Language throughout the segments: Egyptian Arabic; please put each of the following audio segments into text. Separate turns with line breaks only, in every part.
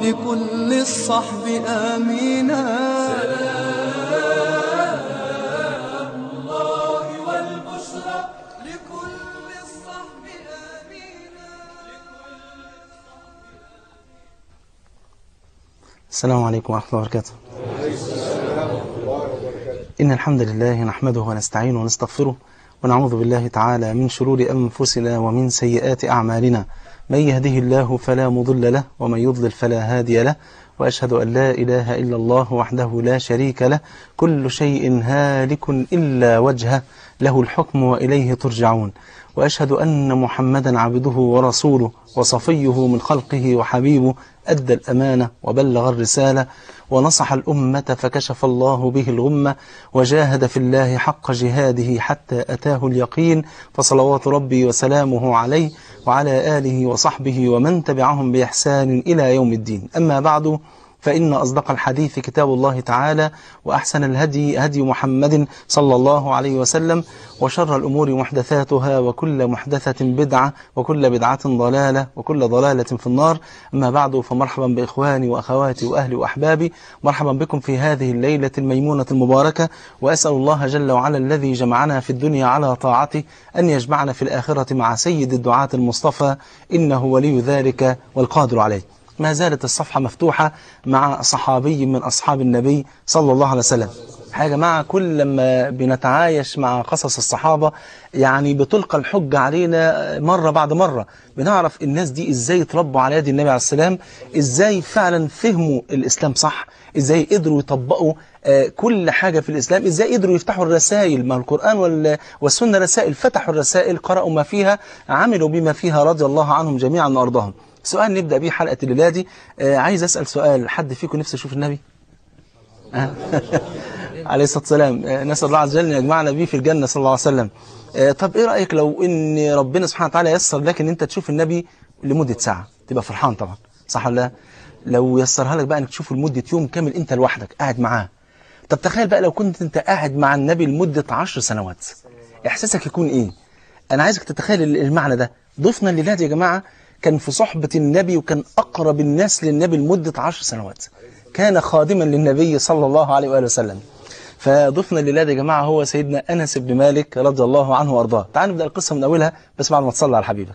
لكل الصحب آمينا
السلام عليكم ورحمة الله وبركاته إن الحمد لله نحمده ونستعينه ونستغفره ونعوذ بالله تعالى من شرور أنفسنا ومن سيئات أعمالنا من يهده الله فلا مضل له ومن يضلل فلا هادي له وأشهد أن لا إله إلا الله وحده لا شريك له كل شيء هالك إلا وجهه له الحكم وإليه ترجعون وأشهد أن محمدا عبده ورسوله وصفيه من خلقه وحبيبه أدى الأمانة وبلغ الرسالة ونصح الأمة فكشف الله به الغمة وجاهد في الله حق جهاده حتى أتاه اليقين فصلوات ربي وسلامه عليه وعلى آله وصحبه ومن تبعهم بإحسان إلى يوم الدين أما بعد فإن أصدق الحديث كتاب الله تعالى وأحسن الهدي هدي محمد صلى الله عليه وسلم وشر الأمور محدثاتها وكل محدثة بدعة وكل بدعة ضلالة وكل ضلالة في النار أما بعد فمرحبا بإخواني وأخواتي وأهلي وأحبابي مرحبا بكم في هذه الليلة الميمونة المباركة وأسأل الله جل وعلا الذي جمعنا في الدنيا على طاعته أن يجمعنا في الآخرة مع سيد الدعاة المصطفى إنه ولي ذلك والقادر عليه ما زالت الصفحة مفتوحة مع صحابي من أصحاب النبي صلى الله عليه وسلم يا جماعة كل لما بنتعايش مع قصص الصحابة يعني بتلقى الحجة علينا مرة بعد مرة بنعرف الناس دي ازاي تربوا على يد النبي عليه السلام ازاي فعلا فهموا الإسلام صح ازاي قدروا يطبقوا كل حاجة في الإسلام ازاي قدروا يفتحوا الرسائل ما القرآن والسنة رسائل فتحوا الرسائل قرأوا ما فيها عملوا بما فيها رضي الله عنهم جميعا وأرضاهم سؤال نبدأ بيه حلقة الليلة دي آه عايز أسأل سؤال حد فيكم نفسه يشوف النبي آه. عليه الصلاة والسلام آه نسأل الله عز وجل أن يجمعنا به في الجنة صلى الله عليه وسلم آه طب إيه رأيك لو إن ربنا سبحانه وتعالى يسر لك أن أنت تشوف النبي لمدة ساعة تبقى فرحان طبعا صح ولا لا لو يسرها لك بقى أنك تشوفه لمدة يوم كامل أنت لوحدك قاعد معاه طب تخيل بقى لو كنت أنت قاعد مع النبي لمدة عشر سنوات إحساسك يكون إيه أنا عايزك تتخيل المعنى ده ضفنا الليلات يا جماعة كان في صحبة النبي وكان أقرب الناس للنبي لمدة عشر سنوات كان خادما للنبي صلى الله عليه وآله وسلم فضفنا الليلة يا جماعة هو سيدنا أنس بن مالك رضي الله عنه وأرضاه تعالوا نبدأ القصة من أولها بس بعد ما تصلى على حبيبك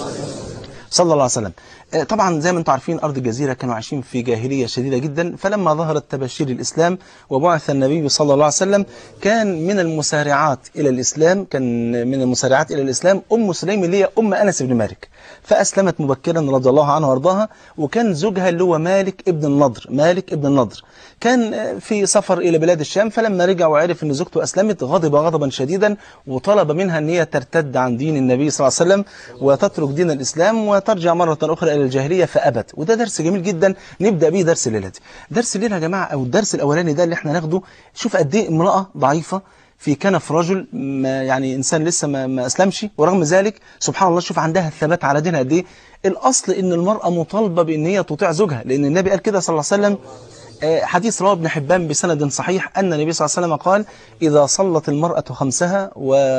صلى الله عليه وسلم طبعا زي ما انتم عارفين أرض الجزيرة كانوا عايشين في جاهلية شديدة جدا فلما ظهرت تبشير الإسلام وبعث النبي صلى الله عليه وسلم كان من المسارعات إلى الإسلام كان من المسارعات إلى الإسلام أم سليم اللي هي أم أنس بن مالك فأسلمت مبكرا رضي الله عنها وارضاها وكان زوجها اللي هو مالك ابن النضر مالك ابن النضر كان في سفر إلى بلاد الشام فلما رجع وعرف أن زوجته أسلمت غضب غضبا شديدا وطلب منها أن هي ترتد عن دين النبي صلى الله عليه وسلم وتترك دين الإسلام وترجع مرة أخرى إلى الجاهلية فأبت وده درس جميل جدا نبدأ به درس الليلة دي درس الليلة يا جماعة أو الدرس الأولاني ده اللي احنا ناخده شوف قد إيه امرأة ضعيفة في كنف رجل ما يعني إنسان لسه ما, ما أسلمش ورغم ذلك سبحان الله شوف عندها الثبات على دينها قد إيه الأصل إن المرأة مطالبة بأن هي تطيع زوجها لأن النبي قال كده صلى الله عليه وسلم حديث رواه ابن حبان بسند صحيح أن النبي صلى الله عليه وسلم قال إذا صلت المرأة خمسها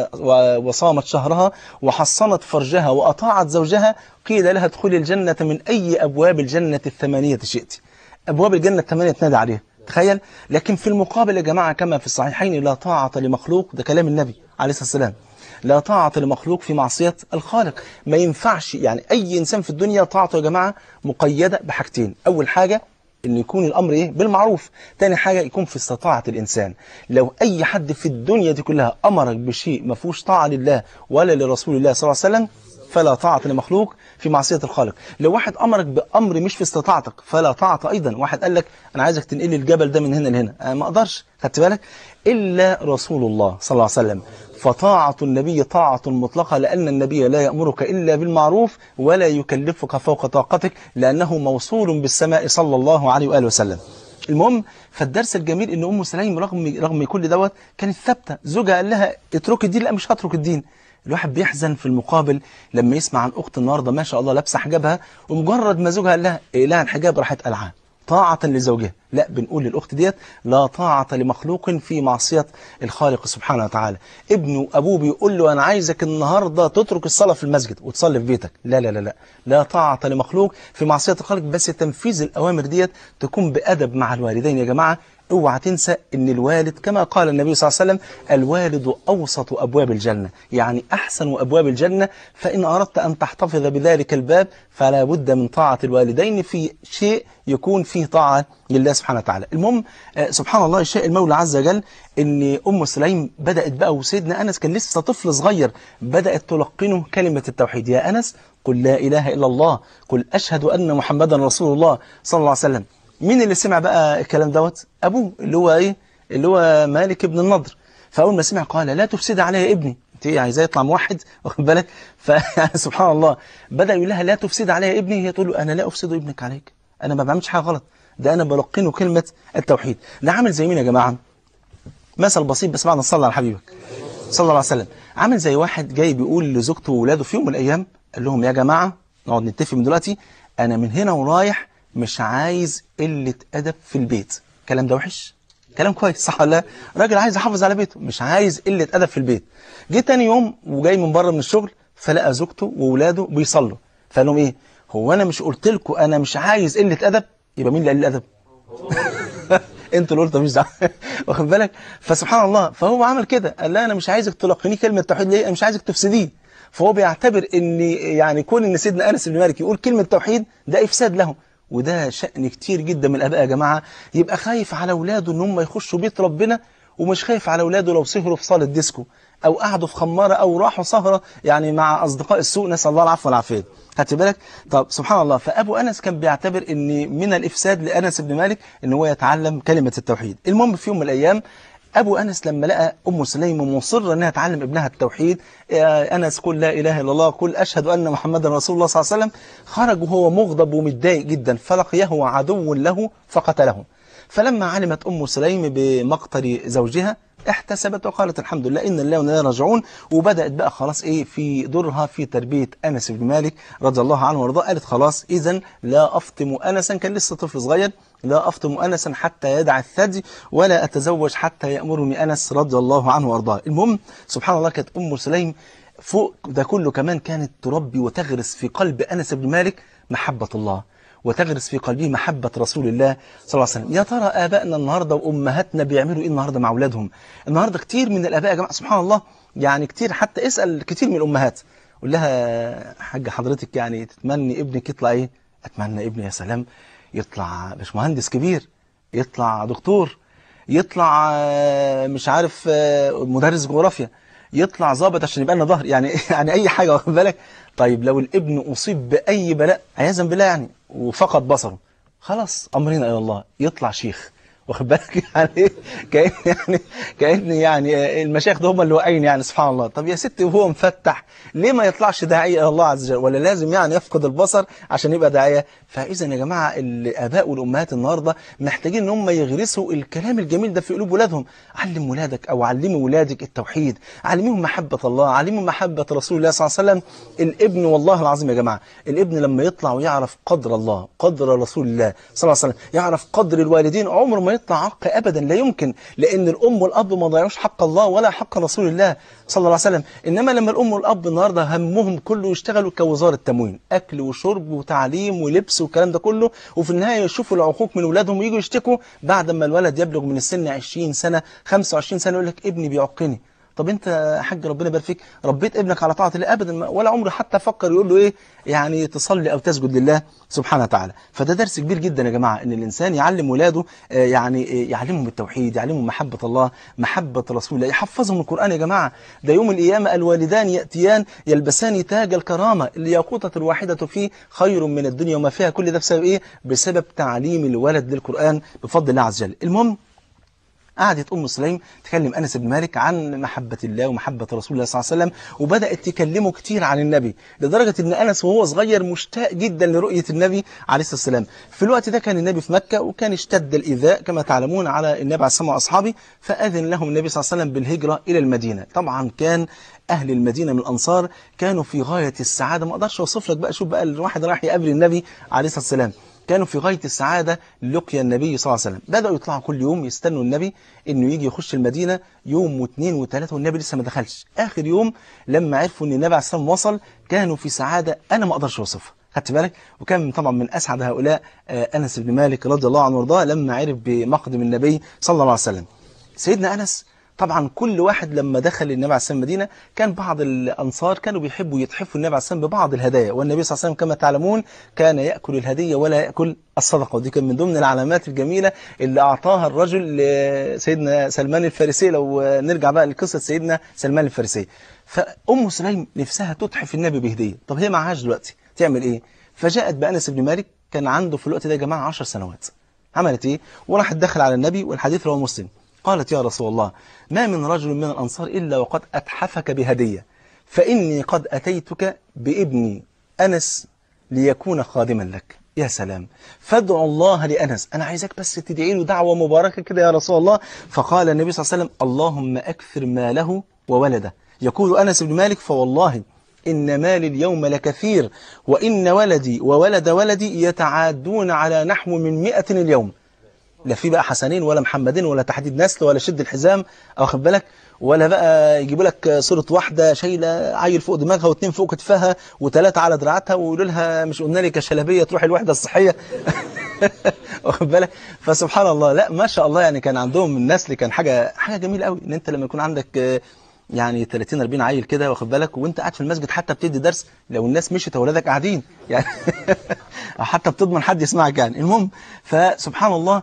وصامت شهرها وحصنت فرجها وأطاعت زوجها قيل لها ادخلي الجنة من أي أبواب الجنة الثمانية شئت أبواب الجنة الثمانية تنادى عليها تخيل لكن في المقابل يا جماعة كما في الصحيحين لا طاعة لمخلوق ده كلام النبي عليه الصلاة والسلام لا طاعة لمخلوق في معصية الخالق ما ينفعش يعني أي إنسان في الدنيا طاعته يا جماعة مقيدة بحاجتين أول حاجة ان يكون الامر ايه بالمعروف تاني حاجة يكون في استطاعة الانسان لو اي حد في الدنيا دي كلها امرك بشيء ما فيهوش طاعة لله ولا لرسول الله صلى الله عليه وسلم فلا طاعة لمخلوق في معصية الخالق لو واحد امرك بامر مش في استطاعتك فلا طاعة ايضا واحد قال لك انا عايزك تنقل الجبل ده من هنا لهنا أنا ما اقدرش خدت بالك الا رسول الله صلى الله عليه وسلم فطاعة النبي طاعة مطلقة لأن النبي لا يأمرك إلا بالمعروف ولا يكلفك فوق طاقتك لأنه موصول بالسماء صلى الله عليه وآله وسلم المهم فالدرس الجميل ان ام سليم رغم رغم كل دوت كانت ثابته زوجها قال لها اترك الدين لا مش هترك الدين الواحد بيحزن في المقابل لما يسمع عن اخت النهارده ما شاء الله لابسه حجابها ومجرد ما زوجها قال لها اقلعي الحجاب راحت قلعاه طاعة لزوجها لا بنقول للأخت ديت لا طاعة لمخلوق في معصية الخالق سبحانه وتعالى ابنه أبوه بيقول له أنا عايزك النهاردة تترك الصلاة في المسجد وتصلي في بيتك لا لا لا لا لا طاعة لمخلوق في معصية الخالق بس تنفيذ الأوامر ديت تكون بأدب مع الوالدين يا جماعة اوعى تنسى ان الوالد كما قال النبي صلى الله عليه وسلم الوالد اوسط ابواب الجنه يعني احسن ابواب الجنه فان اردت ان تحتفظ بذلك الباب فلا بد من طاعه الوالدين في شيء يكون فيه طاعه لله سبحانه وتعالى المهم آه، سبحان الله الشيء المولى عز وجل ان ام سليم بدات بقى وسيدنا انس كان لسه طفل صغير بدات تلقنه كلمه التوحيد يا انس قل لا اله الا الله قل اشهد ان محمدا رسول الله صلى الله عليه وسلم مين اللي سمع بقى الكلام دوت ابوه اللي هو ايه اللي هو مالك ابن النضر فاول ما سمع قال لا تفسد علي يا ابني انت ايه عايزاه يطلع موحد واخد بالك فسبحان الله بدا يقول لها لا تفسد علي يا ابني هي تقول له انا لا افسد ابنك عليك انا ما بعملش حاجه غلط ده انا بلقنه كلمه التوحيد ده عامل زي مين يا جماعه مثل بسيط بس بعد ما تصلي على حبيبك صلى الله عليه وسلم عامل زي واحد جاي بيقول لزوجته وولاده في يوم من الايام قال لهم يا جماعه نقعد نتفق من دلوقتي انا من هنا ورايح مش عايز قله ادب في البيت الكلام ده وحش كلام كويس صح ولا لا راجل عايز يحافظ على بيته مش عايز قله ادب في البيت جه تاني يوم وجاي من بره من الشغل فلقى زوجته واولاده بيصلوا فقال لهم ايه هو انا مش قلت لكم انا مش عايز قله ادب يبقى مين اللي قال الادب انتوا اللي قلتوا مش دعوه واخد بالك فسبحان الله فهو عمل كده قال لا انا مش عايزك تلقنيه كلمه توحيد ليه انا مش عايزك تفسديه فهو بيعتبر ان يعني كون ان سيدنا انس بن مالك يقول كلمه توحيد ده افساد له وده شأن كتير جدا من الاباء يا جماعه يبقى خايف على اولاده ان هم يخشوا بيت ربنا ومش خايف على اولاده لو سهروا في صاله ديسكو او قعدوا في خماره او راحوا سهره يعني مع اصدقاء السوء نسال الله العفو والعافيه خدت بالك طب سبحان الله فابو انس كان بيعتبر ان من الافساد لانس بن مالك ان هو يتعلم كلمه التوحيد المهم في يوم من الايام ابو انس لما لقى ام سليم مصره انها تعلم ابنها التوحيد يا انس قل لا اله الا الله قل اشهد ان محمدا رسول الله صلى الله عليه وسلم خرج وهو مغضب ومتضايق جدا فلقيه عدو له فقتله فلما علمت ام سليم بمقتل زوجها احتسبت وقالت الحمد لله ان الله وانا راجعون وبدات بقى خلاص ايه في دورها في تربيه انس بن مالك رضي الله عنه وارضاه قالت خلاص اذا لا افطم انسا كان لسه طفل صغير لا افطم انسا حتى يدع الثدي ولا اتزوج حتى يامرني انس رضي الله عنه وارضاه المهم سبحان الله كانت ام سليم فوق ده كله كمان كانت تربي وتغرس في قلب انس بن مالك محبه الله وتغرس في قلبه محبة رسول الله صلى الله عليه وسلم يا ترى آبائنا النهاردة وأمهاتنا بيعملوا إيه النهاردة مع أولادهم النهاردة كتير من الآباء يا جماعة سبحان الله يعني كتير حتى اسأل كتير من الأمهات قول لها حاجة حضرتك يعني تتمني ابنك يطلع إيه أتمنى ابني يا سلام يطلع مش مهندس كبير يطلع دكتور يطلع آه، مش عارف آه، مدرس جغرافيا يطلع ظابط عشان يبقى لنا ظهر يعني يعني اي حاجه واخد بالك طيب لو الابن اصيب باي بلاء عياذا بالله يعني وفقد بصره خلاص امرنا الى الله يطلع شيخ واخد بالك يعني إيه؟ كأن يعني كأن يعني المشايخ ده هم اللي واقعين يعني سبحان الله طب يا ستي وهو مفتح ليه ما يطلعش داعية الى الله عز وجل ولا لازم يعني يفقد البصر عشان يبقى داعية فاذا يا جماعة الاباء والامهات النهارده محتاجين ان هم يغرسوا الكلام الجميل ده في قلوب ولادهم علم ولادك او علمي ولادك التوحيد علميهم محبة الله علميهم محبة رسول الله صلى الله عليه وسلم الابن والله العظيم يا جماعة الابن لما يطلع ويعرف قدر الله قدر رسول الله صلى الله عليه وسلم يعرف قدر الوالدين عمره ما يطلع عق ابدا لا يمكن لان الام والاب ما ضيعوش حق الله ولا حق رسول الله صلى الله عليه وسلم انما لما الام والاب النهارده همهم كله يشتغلوا كوزاره تموين اكل وشرب وتعليم ولبس والكلام ده كله وفي النهايه يشوفوا العقوق من اولادهم ويجوا يشتكوا بعد ما الولد يبلغ من السن 20 سنه 25 سنه يقول لك ابني بيعقني طب انت يا حاج ربنا يبارك فيك ربيت ابنك على طاعه الله ابدا ما- ولا عمره حتى فكر يقول له ايه يعني تصلي او تسجد لله سبحانه وتعالى فده درس كبير جدا يا جماعه ان الانسان يعلم ولاده آه، يعني آه، يعلمهم التوحيد يعلمهم محبه الله محبه رسول الله يحفظهم القران يا جماعه ده يوم القيامه الوالدان ياتيان يلبسان تاج الكرامه الياقوته الواحده فيه خير من الدنيا وما فيها كل ده بسبب ايه بسبب تعليم الولد للقران بفضل الله عز وجل المهم قعدت ام سليم تكلم انس بن مالك عن محبه الله ومحبه رسول الله صلى الله عليه وسلم وبدات تكلمه كتير عن النبي لدرجه ان انس وهو صغير مشتاق جدا لرؤيه النبي عليه الصلاه والسلام في الوقت ده كان النبي في مكه وكان اشتد الايذاء كما تعلمون على النبي عليه الصلاه واصحابه فاذن لهم النبي صلى الله عليه وسلم بالهجره الى المدينه طبعا كان اهل المدينه من الانصار كانوا في غايه السعاده ما اقدرش اوصف لك بقى شوف بقى الواحد راح يقابل النبي عليه الصلاه والسلام كانوا في غاية السعادة لقيا النبي صلى الله عليه وسلم بدأوا يطلعوا كل يوم يستنوا النبي انه يجي يخش المدينة يوم واثنين وثلاثة والنبي لسه ما دخلش اخر يوم لما عرفوا ان النبي عليه الصلاة والسلام وصل كانوا في سعادة انا ما اقدرش اوصفها خدت بالك وكان طبعا من اسعد هؤلاء آه، انس بن مالك رضي الله عنه وارضاه لما عرف بمقدم النبي صلى الله عليه وسلم سيدنا انس طبعا كل واحد لما دخل النبي عليه السلام المدينه كان بعض الانصار كانوا بيحبوا يتحفوا النبي عليه السلام ببعض الهدايا والنبي صلى الله عليه وسلم كما تعلمون كان ياكل الهديه ولا ياكل الصدقه ودي كان من ضمن العلامات الجميله اللي اعطاها الرجل لسيدنا سلمان الفارسي لو نرجع بقى لقصه سيدنا سلمان الفارسي فام سليم نفسها تتحف النبي بهديه طب هي معهاش دلوقتي تعمل ايه فجاءت بانس بن مالك كان عنده في الوقت ده يا جماعه 10 سنوات عملت ايه وراحت دخل على النبي والحديث رواه مسلم قالت يا رسول الله ما من رجل من الأنصار إلا وقد أتحفك بهدية فإني قد أتيتك بابني أنس ليكون خادما لك يا سلام فادعوا الله لأنس أنا عايزك بس تدعي له دعوة مباركة كده يا رسول الله فقال النبي صلى الله عليه وسلم اللهم أكثر ماله وولده يقول أنس بن مالك فوالله إن مالي اليوم لكثير وإن ولدي وولد ولدي يتعادون على نحو من مئة اليوم لا في بقى حسنين ولا محمدين ولا تحديد نسل ولا شد الحزام واخد بالك ولا بقى يجيبوا لك صورة واحدة شايلة عيل فوق دماغها واثنين فوق كتفها وثلاثة على دراعاتها ويقولوا لها مش قلنا لك يا شلبية تروحي الوحدة الصحية واخد بالك فسبحان الله لا ما شاء الله يعني كان عندهم النسل كان حاجة حاجة جميلة قوي ان انت لما يكون عندك آه، يعني 30 40 عيل كده واخد بالك وانت قاعد في المسجد حتى بتدي درس لو الناس مشيت اولادك قاعدين يعني أو حتى بتضمن حد يسمعك يعني المهم فسبحان الله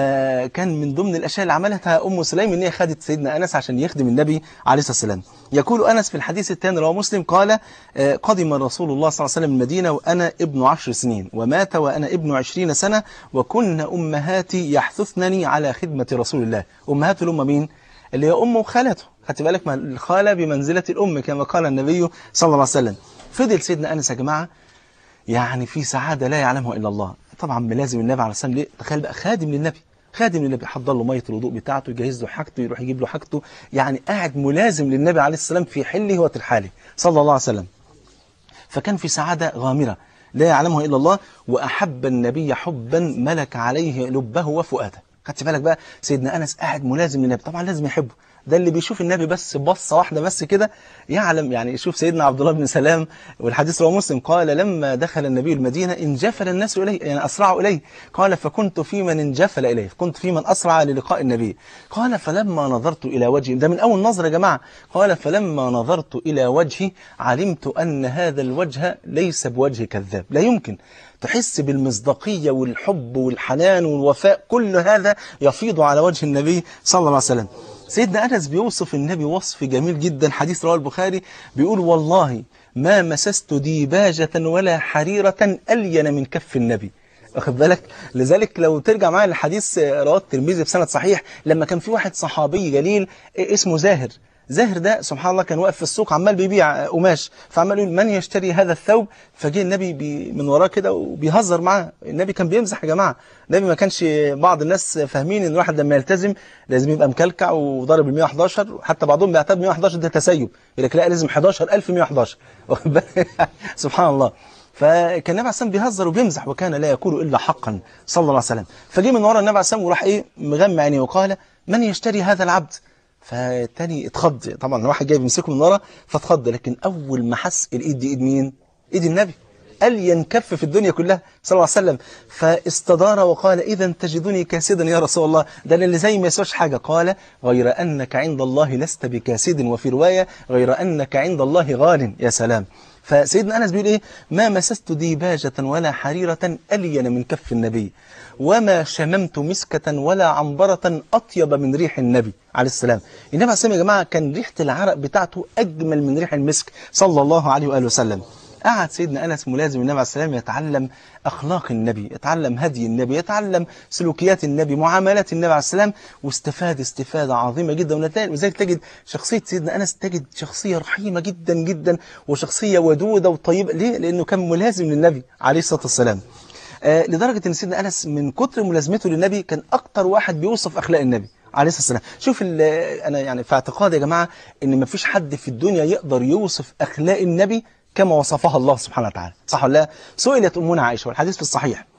فكان من ضمن الاشياء اللي عملتها ام سليم ان هي خدت سيدنا انس عشان يخدم النبي عليه الصلاه والسلام يقول انس في الحديث الثاني رواه مسلم قال آه، قدم رسول الله صلى الله عليه وسلم المدينه وانا ابن عشر سنين ومات وانا ابن عشرين سنه وكن امهاتي يحثثنني على خدمه رسول الله امهاته اللي هم مين اللي هي امه وخالته خدت بالك ما الخاله بمنزله الام كما قال النبي صلى الله عليه وسلم فضل سيدنا انس يا جماعه يعني في سعادة لا يعلمها إلا الله طبعا ملازم النبي عليه السلام ليه تخيل بقى خادم للنبي خادم للنبي حضر له ميه الوضوء بتاعته يجهز له حاجته يروح يجيب له حاجته يعني قاعد ملازم للنبي عليه السلام في حله وترحاله صلى الله عليه وسلم فكان في سعادة غامرة لا يعلمها إلا الله وأحب النبي حبا ملك عليه لبه وفؤاده خدت بالك بقى سيدنا أنس قاعد ملازم للنبي طبعا لازم يحبه ده اللي بيشوف النبي بس بصة واحدة بس كده يعلم يعني يشوف سيدنا عبد الله بن سلام والحديث رواه مسلم قال لما دخل النبي المدينة انجفل الناس إليه يعني أسرعوا إليه قال فكنت في من انجفل إليه كنت في من أسرع للقاء النبي قال فلما نظرت إلى وجهه ده من أول نظرة يا جماعة قال فلما نظرت إلى وجهه علمت أن هذا الوجه ليس بوجه كذاب لا يمكن تحس بالمصداقية والحب والحنان والوفاء كل هذا يفيض على وجه النبي صلى الله عليه وسلم سيدنا أنس بيوصف النبي وصف جميل جدا حديث رواه البخاري بيقول والله ما مسست ديباجة ولا حريرة ألين من كف النبي واخد بالك لذلك لو ترجع معايا للحديث رواه الترمذي بسند صحيح لما كان في واحد صحابي جليل اسمه زاهر زاهر ده سبحان الله كان واقف في السوق عمال بيبيع قماش فعمال يقول من يشتري هذا الثوب فجه النبي بي من وراه كده وبيهزر معاه النبي كان بيمزح يا جماعه النبي ما كانش بعض الناس فاهمين ان الواحد لما يلتزم لازم يبقى مكلكع وضارب ال 111 حتى بعضهم بيعتبر 111 ده تسيب يقول لك لا لازم 11111 واخد بالك؟ سبحان الله فكان النبي عليه السلام بيهزر وبيمزح وكان لا يقول الا حقا صلى الله عليه وسلم فجه من ورا النبي عليه السلام وراح ايه مغمى عينيه وقال من يشتري هذا العبد فالتاني اتخض طبعا واحد جاي بيمسكه من ورا فاتخض لكن اول ما حس الايد دي ايد مين ايد النبي ألين كف في الدنيا كلها صلى الله عليه وسلم فاستدار وقال إذا تجدني كاسدا يا رسول الله ده اللي زي ما يسواش حاجة قال غير أنك عند الله لست بكاسد وفي رواية غير أنك عند الله غال يا سلام فسيدنا أنس بيقول إيه ما مسست ديباجة ولا حريرة ألين من كف النبي وما شممت مسكة ولا عنبرة أطيب من ريح النبي عليه السلام النبي عليه السلام يا جماعة كان ريحة العرق بتاعته أجمل من ريح المسك صلى الله عليه وآله وسلم قعد سيدنا أنس ملازم النبي عليه السلام يتعلم أخلاق النبي يتعلم هدي النبي يتعلم سلوكيات النبي معاملات النبي عليه السلام واستفاد استفادة عظيمة جدا ولذلك تجد شخصية سيدنا أنس تجد شخصية رحيمة جدا جدا وشخصية ودودة وطيبة ليه؟ لأنه كان ملازم للنبي عليه الصلاة والسلام آه لدرجة أن سيدنا أنس من كتر ملازمته للنبي كان أكتر واحد بيوصف أخلاق النبي عليه الصلاة والسلام شوف أنا يعني في اعتقادي يا جماعة أن مفيش حد في الدنيا يقدر يوصف أخلاق النبي كما وصفها الله سبحانه وتعالى صح ولا لا سئلت أمنا عائشة والحديث في الصحيح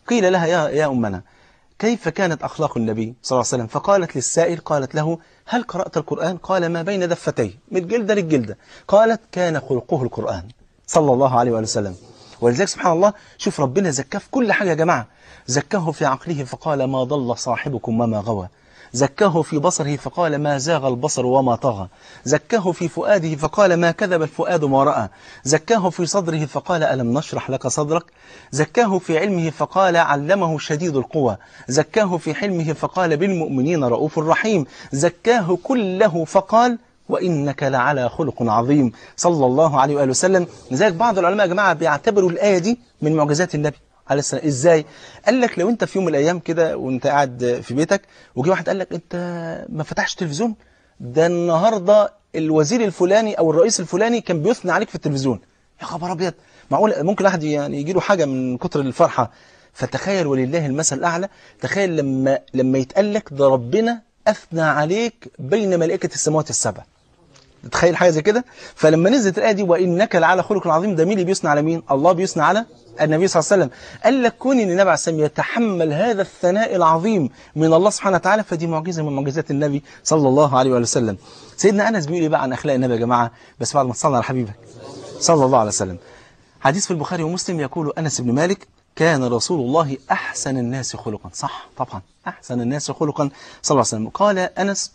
قيل لها يا, يا أمنا كيف كانت أخلاق النبي صلى الله عليه وسلم فقالت للسائل قالت له هل قرأت القرآن قال ما بين دفتيه من جلدة للجلدة قالت كان خلقه القرآن صلى الله عليه وآله وسلم ولذلك سبحان الله شوف ربنا زكاه في كل حاجة يا جماعة زكاه في عقله فقال ما ضل صاحبكم وما غوى زكاه في بصره فقال ما زاغ البصر وما طغى زكاه في فؤاده فقال ما كذب الفؤاد ما رأى زكاه في صدره فقال ألم نشرح لك صدرك زكاه في علمه فقال علمه شديد القوى زكاه في حلمه فقال بالمؤمنين رؤوف رحيم زكاه كله فقال وإنك لعلى خلق عظيم صلى الله عليه وآله وسلم لذلك بعض العلماء يا جماعة بيعتبروا الآية دي من معجزات النبي عليه السلام ازاي قال لك لو انت في يوم من الايام كده وانت قاعد في بيتك وجي واحد قال لك انت ما فتحش تلفزيون ده النهارده الوزير الفلاني او الرئيس الفلاني كان بيثني عليك في التلفزيون يا خبر ابيض معقول ممكن واحد يعني يجي له حاجه من كتر الفرحه فتخيل ولله المثل الاعلى تخيل لما لما يتقال لك ده ربنا اثنى عليك بين ملائكه السماوات السبع تخيل حاجه زي كده فلما نزلت الايه دي وانك لعلى خلق عظيم ده مين اللي بيثنى على مين الله بيثنى على النبي صلى الله عليه وسلم قال لك كون ان النبي عليه السلام يتحمل هذا الثناء العظيم من الله سبحانه وتعالى فدي معجزه من معجزات النبي صلى الله عليه وآله وسلم سيدنا انس بيقول ايه بقى عن اخلاق النبي يا جماعه بس بعد ما تصلي على حبيبك صلى الله عليه وسلم حديث في البخاري ومسلم يقول انس بن مالك كان رسول الله احسن الناس خلقا صح طبعا احسن الناس خلقا صلى الله عليه وسلم قال انس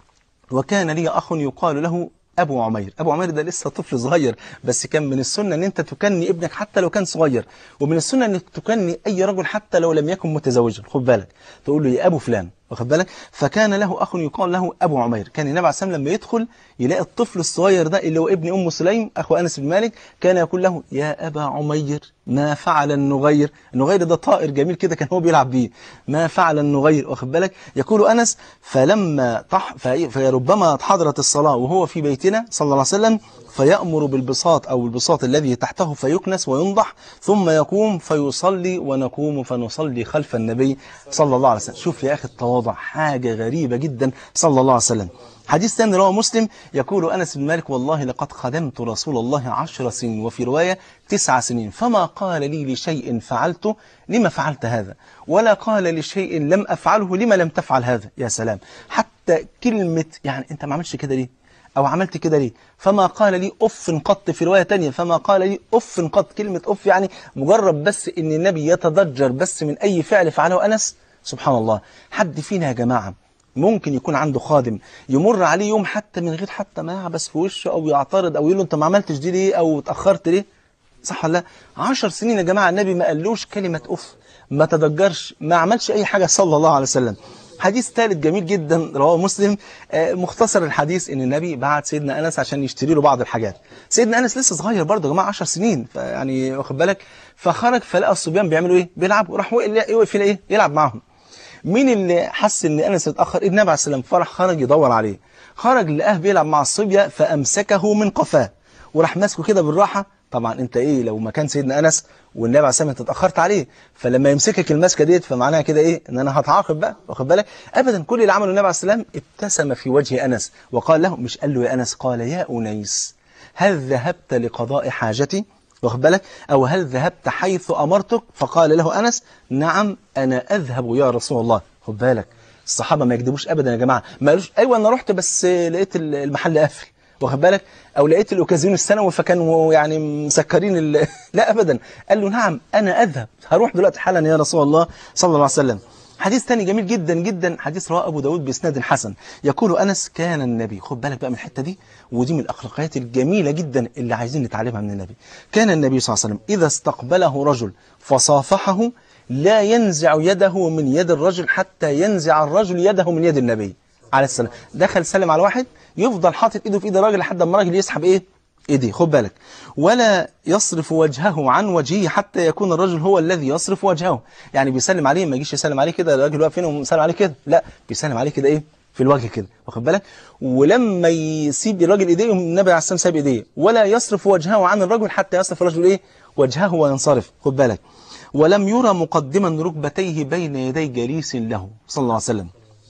وكان لي اخ يقال له أبو عمير أبو عمير ده لسه طفل صغير بس كان من السنة أن أنت تكني ابنك حتى لو كان صغير ومن السنة أنك تكني أي رجل حتى لو لم يكن متزوجا خد بالك تقول له يا أبو فلان واخد بالك فكان له أخ يقال له أبو عمير كان النبي عليه الصلاة والسلام لما يدخل يلاقي الطفل الصغير ده اللي هو ابن أم سليم أخو أنس بن مالك كان يقول له يا أبا عمير ما فعل النغير النغير ده طائر جميل كده كان هو بيلعب بيه ما فعل النغير واخد بالك يقول أنس فلما طح فربما حضرت الصلاة وهو في بيتنا صلى الله عليه وسلم فيأمر بالبساط أو البساط الذي تحته فيكنس وينضح ثم يقوم فيصلي ونقوم فنصلي خلف النبي صلى الله عليه وسلم شوف يا أخي التواضع حاجة غريبة جدا صلى الله عليه وسلم حديث ثاني رواه مسلم يقول أنس بن مالك والله لقد خدمت رسول الله عشر سنين وفي رواية تسع سنين فما قال لي لشيء فعلته لما فعلت هذا ولا قال لشيء لم أفعله لما لم تفعل هذا يا سلام حتى كلمة يعني أنت ما عملتش كده ليه أو عملت كده ليه فما قال لي أف قط في رواية تانية فما قال لي أف قط كلمة أف يعني مجرد بس إن النبي يتضجر بس من أي فعل فعله أنس سبحان الله حد فينا يا جماعة ممكن يكون عنده خادم يمر عليه يوم حتى من غير حتى ما يعبس في وشه أو يعترض أو يقول له أنت ما عملتش دي ليه أو اتأخرت ليه صح ولا لا عشر سنين يا جماعة النبي ما قالوش كلمة أف ما تضجرش ما عملش أي حاجة صلى الله عليه وسلم حديث ثالث جميل جدا رواه مسلم مختصر الحديث ان النبي بعت سيدنا انس عشان يشتري له بعض الحاجات سيدنا انس لسه صغير برضه يا جماعه 10 سنين يعني واخد بالك فخرج فلقى الصبيان بيعملوا ايه بيلعبوا راح وقف ايه يلعب معاهم مين اللي حس ان انس اتاخر النبي عليه السلام فرح خرج يدور عليه خرج لقاه بيلعب مع الصبيه فامسكه من قفاه وراح ماسكه كده بالراحه طبعا انت ايه لو مكان سيدنا انس والنبي عليه السلام انت اتاخرت عليه فلما يمسكك المسكه ديت فمعناها كده ايه ان انا هتعاقب بقى واخد بالك ابدا كل اللي عمله النبي عليه السلام ابتسم في وجه انس وقال له مش قال له يا انس قال يا انيس هل ذهبت لقضاء حاجتي واخد بالك او هل ذهبت حيث امرتك فقال له انس نعم انا اذهب يا رسول الله خد بالك الصحابه ما يكذبوش ابدا يا جماعه ما قالوش ايوه انا رحت بس لقيت المحل قافل واخد بالك او لقيت الاوكازيون السنوي فكانوا يعني مسكرين ال... لا ابدا قال له نعم انا اذهب هروح دلوقتي حالا يا رسول الله صلى الله عليه وسلم حديث ثاني جميل جدا جدا حديث رواه ابو داود باسناد حسن يقول انس كان النبي خد بالك بقى من الحته دي ودي من الاخلاقيات الجميله جدا اللي عايزين نتعلمها من النبي كان النبي صلى الله عليه وسلم اذا استقبله رجل فصافحه لا ينزع يده من يد الرجل حتى ينزع الرجل يده من يد النبي عليه السلام دخل سلم على واحد يفضل حاطط ايده في ايد الراجل لحد ما الراجل يسحب ايه ايديه خد بالك ولا يصرف وجهه عن وجهه حتى يكون الرجل هو الذي يصرف وجهه يعني بيسلم عليه ما يجيش يسلم عليه كده الراجل واقف هنا ومسلم عليه كده لا بيسلم عليه كده ايه في الوجه كده واخد بالك ولما يسيب الراجل ايديه النبي عليه السلام ساب ايديه ولا يصرف وجهه عن الرجل حتى يصرف الرجل ايه وجهه وينصرف خد بالك ولم يرى مقدما ركبتيه بين يدي جليس له صلى الله عليه وسلم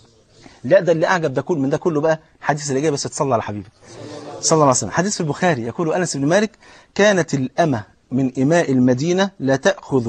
لا ده اللي أعجب ده كل من ده كله بقى حديث اللي جاي بس تصلى على حبيبك صلى الله عليه وسلم حديث في البخاري يقول أنس بن مالك كانت الأمة من إماء المدينة لا تأخذ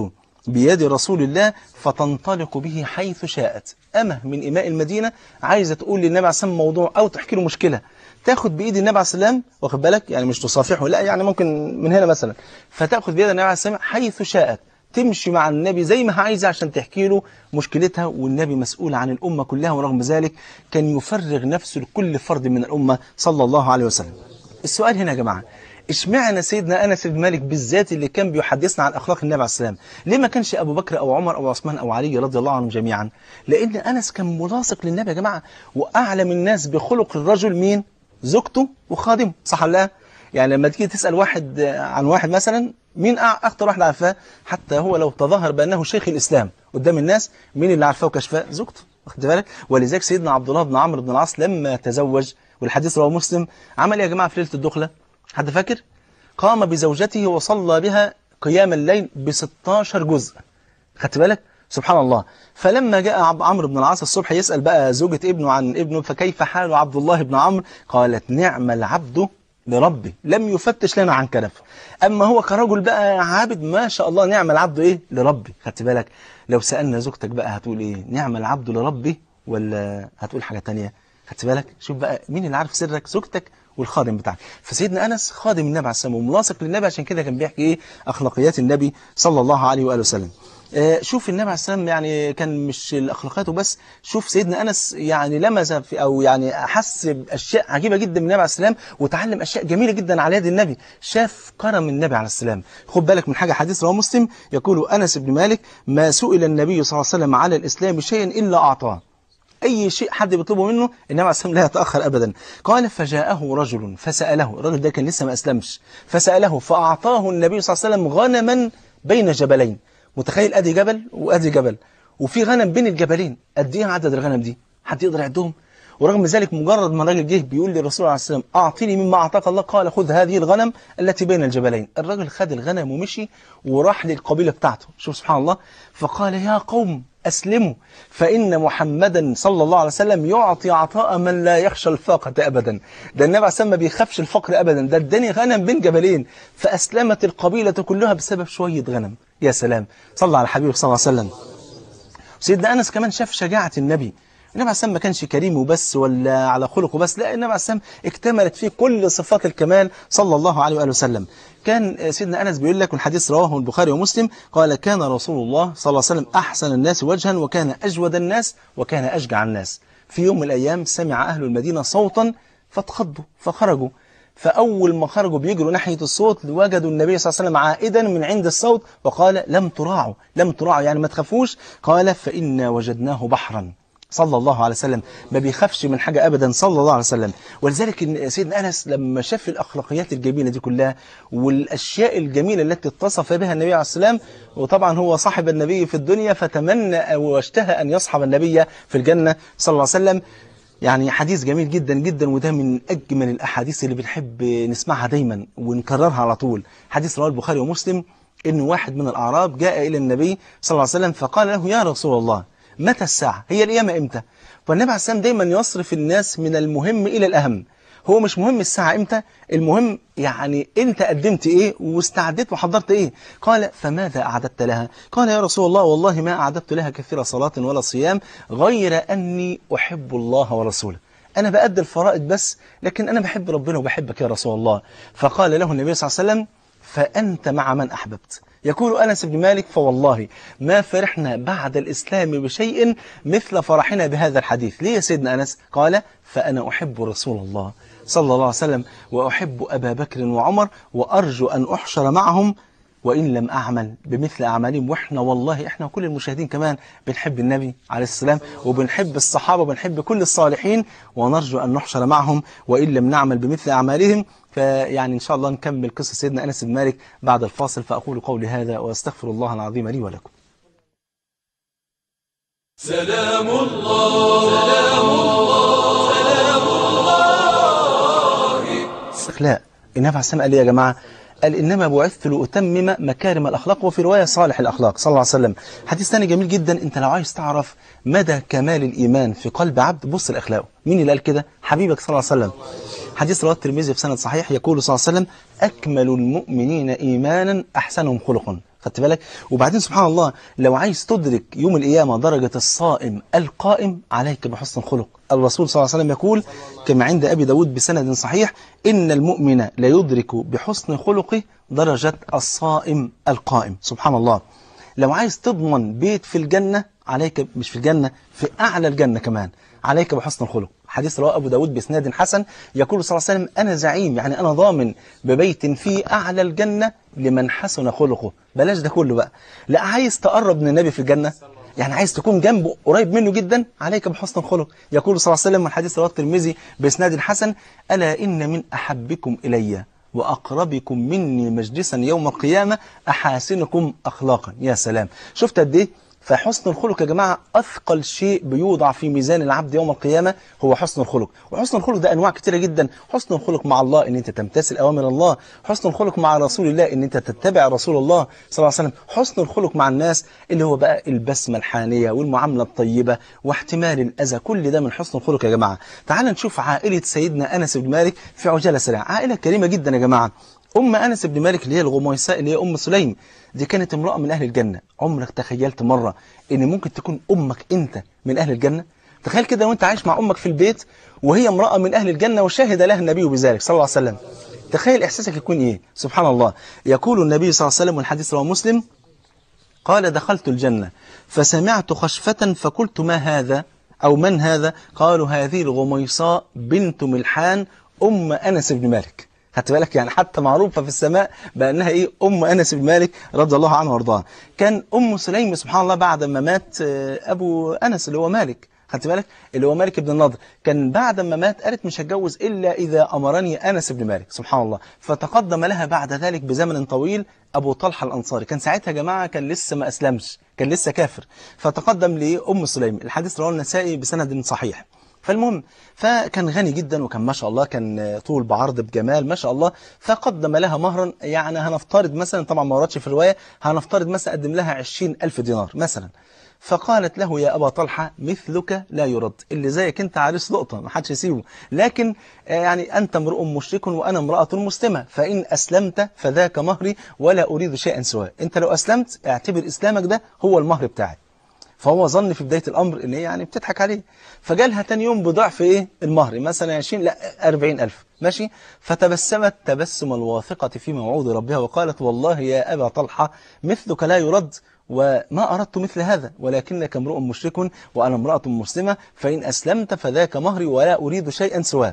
بيد رسول الله فتنطلق به حيث شاءت أمه من إماء المدينة عايزة تقول للنبي عليه السلام موضوع أو تحكي له مشكلة تاخد بإيد النبي عليه السلام واخد بالك يعني مش تصافحه لا يعني ممكن من هنا مثلا فتاخد بيد النبي عليه السلام حيث شاءت تمشي مع النبي زي ما عايزة عشان تحكي له مشكلتها والنبي مسؤول عن الأمة كلها ورغم ذلك كان يفرغ نفسه لكل فرد من الأمة صلى الله عليه وسلم السؤال هنا يا جماعة اشمعنى سيدنا انس بن مالك بالذات اللي كان بيحدثنا عن اخلاق النبي عليه السلام ليه ما كانش ابو بكر او عمر او عثمان او علي رضي الله عنهم جميعا لان انس كان ملاصق للنبي يا جماعه واعلم الناس بخلق الرجل مين زوجته وخادمه صح ولا لا يعني لما تيجي تسال واحد عن واحد مثلا مين اكتر واحد عارفاه حتى هو لو تظاهر بانه شيخ الاسلام قدام الناس مين اللي عارفاه وكشفاه زوجته واخد بالك ولذلك سيدنا عبد الله بن عمرو بن العاص لما تزوج والحديث رواه مسلم عمل يا جماعه في ليله الدخله حد فاكر قام بزوجته وصلى بها قيام الليل ب 16 جزء خدت بالك سبحان الله فلما جاء عمرو بن العاص الصبح يسأل بقى زوجة ابنه عن ابنه فكيف حال عبد الله بن عمرو قالت نعم العبد لربي لم يفتش لنا عن كنف أما هو كرجل بقى عابد ما شاء الله نعم العبد إيه لربي خدت بالك لو سألنا زوجتك بقى هتقول إيه نعم العبد لربي ولا هتقول حاجة تانية خدت بالك شوف بقى مين اللي عارف سرك زوجتك والخادم بتاعك فسيدنا أنس خادم النبي عليه السلام وملاصق للنبي عشان كده كان بيحكي إيه أخلاقيات النبي صلى الله عليه وآله وسلم آه شوف النبي عليه السلام يعني كان مش الأخلاقيات وبس شوف سيدنا أنس يعني لمس في أو يعني حس بأشياء عجيبة جدا من النبي عليه السلام وتعلم أشياء جميلة جدا على يد النبي شاف كرم النبي عليه السلام خد بالك من حاجة حديث رواه مسلم يقول أنس بن مالك ما سئل النبي صلى الله عليه وسلم على الإسلام شيئا إلا أعطاه أي شيء حد بيطلبه منه النبي عليه السلام لا يتأخر أبدا قال فجاءه رجل فسأله الرجل ده كان لسه ما أسلمش فسأله فأعطاه النبي صلى الله عليه وسلم غنما بين جبلين متخيل أدي جبل وأدي جبل وفي غنم بين الجبلين قد إيه عدد الغنم دي حد يقدر يعدهم ورغم ذلك مجرد ما الراجل جه بيقول للرسول عليه السلام أعطيني مما أعطاك الله قال خذ هذه الغنم التي بين الجبلين الراجل خد الغنم ومشي وراح للقبيلة بتاعته شوف سبحان الله فقال يا قوم أسلموا فإن محمدا صلى الله عليه وسلم يعطي عطاء من لا يخشى الفاقة أبدا ده النبي عليه السلام ما بيخافش الفقر أبدا ده اداني غنم بين جبلين فأسلمت القبيلة كلها بسبب شوية غنم يا سلام صلى على حبيبه صلى الله عليه وسلم سيدنا أنس كمان شاف شجاعة النبي النبي عليه السلام ما كانش كريم وبس ولا على خلقه بس لا النبي عليه السلام اكتملت فيه كل صفات الكمال صلى الله عليه وآله وسلم كان سيدنا أنس بيقول لك والحديث رواه البخاري ومسلم قال كان رسول الله صلى الله عليه وسلم أحسن الناس وجها وكان أجود الناس وكان أشجع الناس في يوم من الأيام سمع أهل المدينة صوتا فاتخضوا فخرجوا فأول ما خرجوا بيجروا ناحية الصوت وجدوا النبي صلى الله عليه وسلم عائدا من عند الصوت وقال لم تراعوا لم تراعوا يعني ما تخافوش قال فإنا وجدناه بحرا صلى الله عليه وسلم ما بيخافش من حاجة أبدا صلى الله عليه وسلم ولذلك سيدنا أنس لما شاف الأخلاقيات الجميلة دي كلها والأشياء الجميلة التي اتصف بها النبي عليه السلام وطبعا هو صاحب النبي في الدنيا فتمنى واشتهى أن يصحب النبي في الجنة صلى الله عليه وسلم يعني حديث جميل جدا جدا وده من أجمل الأحاديث اللي بنحب نسمعها دايما ونكررها على طول حديث رواه البخاري ومسلم إن واحد من الأعراب جاء إلى النبي صلى الله عليه وسلم فقال له يا رسول الله متى الساعة هي القيامة إمتى فالنبي عليه السلام دايما يصرف الناس من المهم إلى الأهم هو مش مهم الساعة إمتى المهم يعني أنت قدمت إيه واستعدت وحضرت إيه قال فماذا أعددت لها قال يا رسول الله والله ما أعددت لها كثير صلاة ولا صيام غير أني أحب الله ورسوله أنا بأدي الفرائض بس لكن أنا بحب ربنا وبحبك يا رسول الله فقال له النبي صلى الله عليه وسلم فأنت مع من أحببت يقول أنس بن مالك فوالله ما فرحنا بعد الإسلام بشيء مثل فرحنا بهذا الحديث ليه يا سيدنا أنس قال فأنا أحب رسول الله صلى الله عليه وسلم وأحب أبا بكر وعمر وأرجو أن أحشر معهم وإن لم أعمل بمثل أعمالهم وإحنا والله إحنا وكل المشاهدين كمان بنحب النبي عليه السلام وبنحب الصحابة وبنحب كل الصالحين ونرجو أن نحشر معهم وإن لم نعمل بمثل أعمالهم فيعني إن شاء الله نكمل قصة سيدنا أنس بن مالك بعد الفاصل فأقول قولي هذا وأستغفر الله العظيم لي ولكم
سلام الله سلام الله سلام الله
أخلاق النبي عليه السلام قال لي يا جماعة قال إنما بعثت لأتمم مكارم الأخلاق وفي رواية صالح الأخلاق صلى الله عليه وسلم حديث ثاني جميل جدا أنت لو عايز تعرف مدى كمال الإيمان في قلب عبد بص لأخلاقه مين اللي قال كده حبيبك صلى الله عليه وسلم حديث رواه الترمذي في سند صحيح يقول صلى الله عليه وسلم أكمل المؤمنين إيمانا أحسنهم خلقا خدت بالك وبعدين سبحان الله لو عايز تدرك يوم القيامة درجة الصائم القائم عليك بحسن الخلق الرسول صلى الله عليه وسلم يقول كما عند أبي داود بسند صحيح إن المؤمن لا يدرك بحسن خلقه درجة الصائم القائم سبحان الله لو عايز تضمن بيت في الجنة عليك مش في الجنة في أعلى الجنة كمان عليك بحسن الخلق حديث رواه أبو داود بإسناد حسن يقول صلى الله عليه وسلم أنا زعيم يعني أنا ضامن ببيت في أعلى الجنة لمن حسن خلقه بلاش ده كله بقى لا عايز تقرب من النبي في الجنة يعني عايز تكون جنبه قريب منه جدا عليك بحسن الخلق يقول صلى الله عليه وسلم من حديث رواه الترمذي بإسناد حسن ألا إن من أحبكم إلي وأقربكم مني مجلسا يوم القيامة أحاسنكم أخلاقا يا سلام شفت قد إيه فحسن الخلق يا جماعة أثقل شيء بيوضع في ميزان العبد يوم القيامة هو حسن الخلق وحسن الخلق ده أنواع كتيرة جدا حسن الخلق مع الله إن أنت تمتثل أوامر الله حسن الخلق مع رسول الله إن أنت تتبع رسول الله صلى الله عليه وسلم حسن الخلق مع الناس اللي هو بقى البسمة الحانية والمعاملة الطيبة واحتمال الأذى كل ده من حسن الخلق يا جماعة تعال نشوف عائلة سيدنا أنس بن مالك في عجالة سريعة عائلة كريمة جدا يا جماعة أم أنس بن مالك اللي هي الغميساء اللي هي أم سليم دي كانت امرأة من أهل الجنة عمرك تخيلت مرة إن ممكن تكون أمك أنت من أهل الجنة تخيل كده وأنت عايش مع أمك في البيت وهي امرأة من أهل الجنة وشهد لها النبي بذلك صلى الله عليه وسلم تخيل إحساسك يكون إيه سبحان الله يقول النبي صلى الله عليه وسلم والحديث رواه مسلم قال دخلت الجنة فسمعت خشفة فقلت ما هذا أو من هذا قالوا هذه الغميصاء بنت ملحان أم أنس بن مالك خدت بالك يعني حتى معروفة في السماء بأنها إيه أم أنس بن مالك رضي الله عنه وارضاها كان أم سليم سبحان الله بعد ما مات أبو أنس اللي هو مالك خدت بالك اللي هو مالك بن النضر كان بعد ما مات قالت مش هتجوز إلا إذا أمرني أنس بن مالك سبحان الله فتقدم لها بعد ذلك بزمن طويل أبو طلحة الأنصاري كان ساعتها يا جماعة كان لسه ما أسلمش كان لسه كافر فتقدم لأم سليم الحديث رواه النسائي بسند صحيح فالمهم فكان غني جدا وكان ما شاء الله كان طول بعرض بجمال ما شاء الله فقدم لها مهرا يعني هنفترض مثلا طبعا ما وردش في الرواية هنفترض مثلا قدم لها عشرين ألف دينار مثلا فقالت له يا أبا طلحة مثلك لا يرد اللي زيك انت عريس لقطة ما حدش يسيبه لكن يعني أنت امرؤ مشرك وأنا امرأة مسلمة فإن أسلمت فذاك مهري ولا أريد شيئا سواه انت لو أسلمت اعتبر إسلامك ده هو المهر بتاعي فهو ظن في بداية الأمر إن هي يعني بتضحك عليه فجالها تاني يوم بضعف إيه المهر مثلا 20 لا 40 ألف ماشي فتبسمت تبسم الواثقة في موعود ربها وقالت والله يا أبا طلحة مثلك لا يرد وما أردت مثل هذا ولكنك امرؤ مشرك وأنا امرأة مسلمة فإن أسلمت فذاك مهري ولا أريد شيئا سواه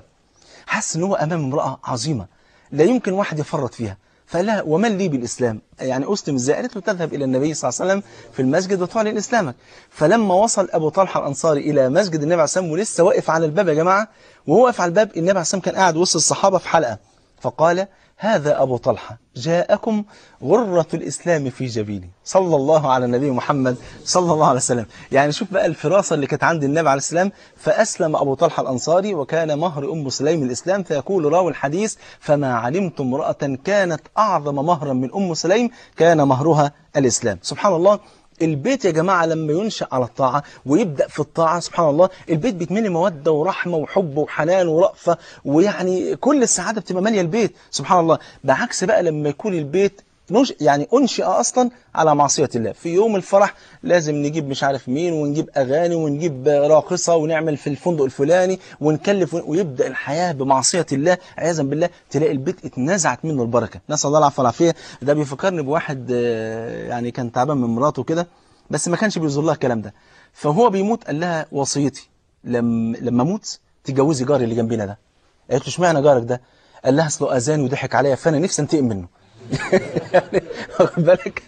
حس أنه أمام امرأة عظيمة لا يمكن واحد يفرط فيها فقال لها ومن لي بالإسلام يعني أسلم إزاي قالت له تذهب إلى النبي صلى الله عليه وسلم في المسجد وتعلن إسلامك فلما وصل أبو طلحة الأنصاري إلى مسجد النبي عليه السلام ولسه واقف على الباب يا جماعة وهو واقف على الباب النبي عليه السلام كان قاعد وسط الصحابة في حلقة فقال هذا أبو طلحة جاءكم غرة الإسلام في جبيني صلى الله على النبي محمد صلى الله عليه وسلم يعني شوف بقى الفراسة اللي كانت عند النبي عليه السلام فأسلم أبو طلحة الأنصاري وكان مهر أم سليم الإسلام فيقول راوي الحديث فما علمت امرأة كانت أعظم مهرا من أم سليم كان مهرها الإسلام سبحان الله البيت يا جماعة لما ينشأ على الطاعة ويبدأ في الطاعة سبحان الله البيت بيتملي مودة ورحمة وحب وحنان ورأفة ويعني كل السعادة بتبقى مالية البيت سبحان الله بعكس بقى لما يكون البيت نش... يعني أنشئ أصلا على معصية الله في يوم الفرح لازم نجيب مش عارف مين ونجيب أغاني ونجيب راقصة ونعمل في الفندق الفلاني ونكلف ويبدأ الحياة بمعصية الله عياذا بالله تلاقي البيت اتنزعت منه البركة نسأل الله العفو والعافية ده بيفكرني بواحد يعني كان تعبان من مراته كده بس ما كانش بيزور لها الكلام ده فهو بيموت قال لها وصيتي لما لما اموت تتجوزي جاري اللي جنبنا ده قالت له اشمعنى جارك ده قال لها اصله اذاني وضحك عليا فانا نفسي انتقم منه يعني واخد بالك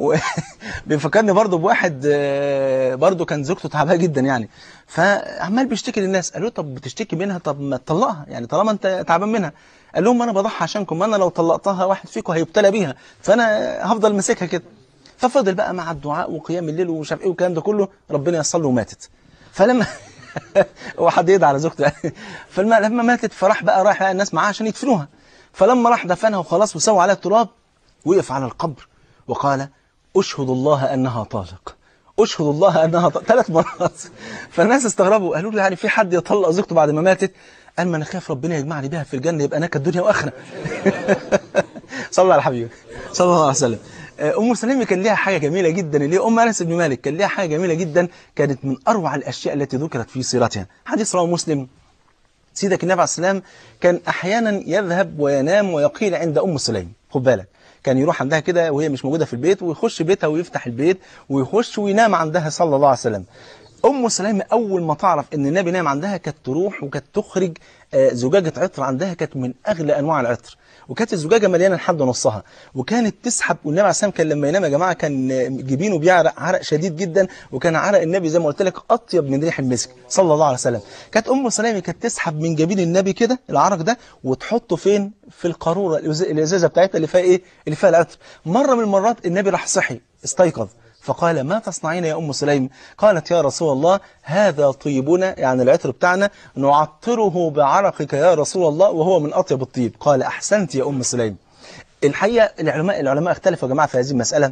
بيفكرني برضه بواحد برضه كان زوجته تعبانه جدا يعني فعمال بيشتكي للناس قالوا طب بتشتكي منها طب ما تطلقها يعني طالما انت تعبان منها قال لهم انا بضحي عشانكم انا لو طلقتها واحد فيكم هيبتلى بيها فانا هفضل ماسكها كده ففضل بقى مع الدعاء وقيام الليل ومش عارف ايه والكلام ده كله ربنا يصل له وماتت فلما هو حد يدعي على زوجته فلما ماتت فراح بقى رايح بقى الناس معاه عشان يدفنوها فلما راح دفنها وخلاص وسوى عليها التراب وقف على القبر وقال أشهد الله أنها طالق أشهد الله أنها طالق ثلاث مرات فالناس استغربوا قالوا له يعني في حد يطلق زوجته بعد ما ماتت قال ما أنا خايف ربنا يجمعني بها في الجنة يبقى نكد الدنيا وآخرة صلى الله على حبيبي صلى الله عليه وسلم آه، ام سليم كان ليها حاجه جميله جدا اللي هي ام انس بن مالك كان ليها حاجه جميله جدا كانت من اروع الاشياء التي ذكرت في سيرتها حديث رواه مسلم سيدك النبي عليه السلام كان احيانا يذهب وينام ويقيل عند ام سليم خد بالك كان يروح عندها كده وهي مش موجوده في البيت ويخش بيتها ويفتح البيت ويخش وينام عندها صلى الله عليه وسلم ام سليم اول ما تعرف ان النبي نام عندها كانت تروح وكانت تخرج آه، زجاجه عطر عندها كانت من اغلى انواع العطر وكانت الزجاجه مليانه لحد نصها وكانت تسحب والنبي عليه السلام كان لما ينام يا جماعه كان جبينه بيعرق عرق شديد جدا وكان عرق النبي زي ما قلت لك اطيب من ريح المسك صلى الله عليه وسلم كانت ام سليم كانت تسحب من جبين النبي كده العرق ده وتحطه فين في القاروره الإز- الازازه بتاعتها اللي فيها ايه اللي فيها العطر مره من المرات النبي راح صحي استيقظ فقال ما تصنعين يا أم سليم قالت يا رسول الله هذا طيبنا يعني العطر بتاعنا نعطره بعرقك يا رسول الله وهو من أطيب الطيب قال أحسنت يا أم سليم الحقيقة العلماء العلماء اختلفوا يا جماعة في هذه المسألة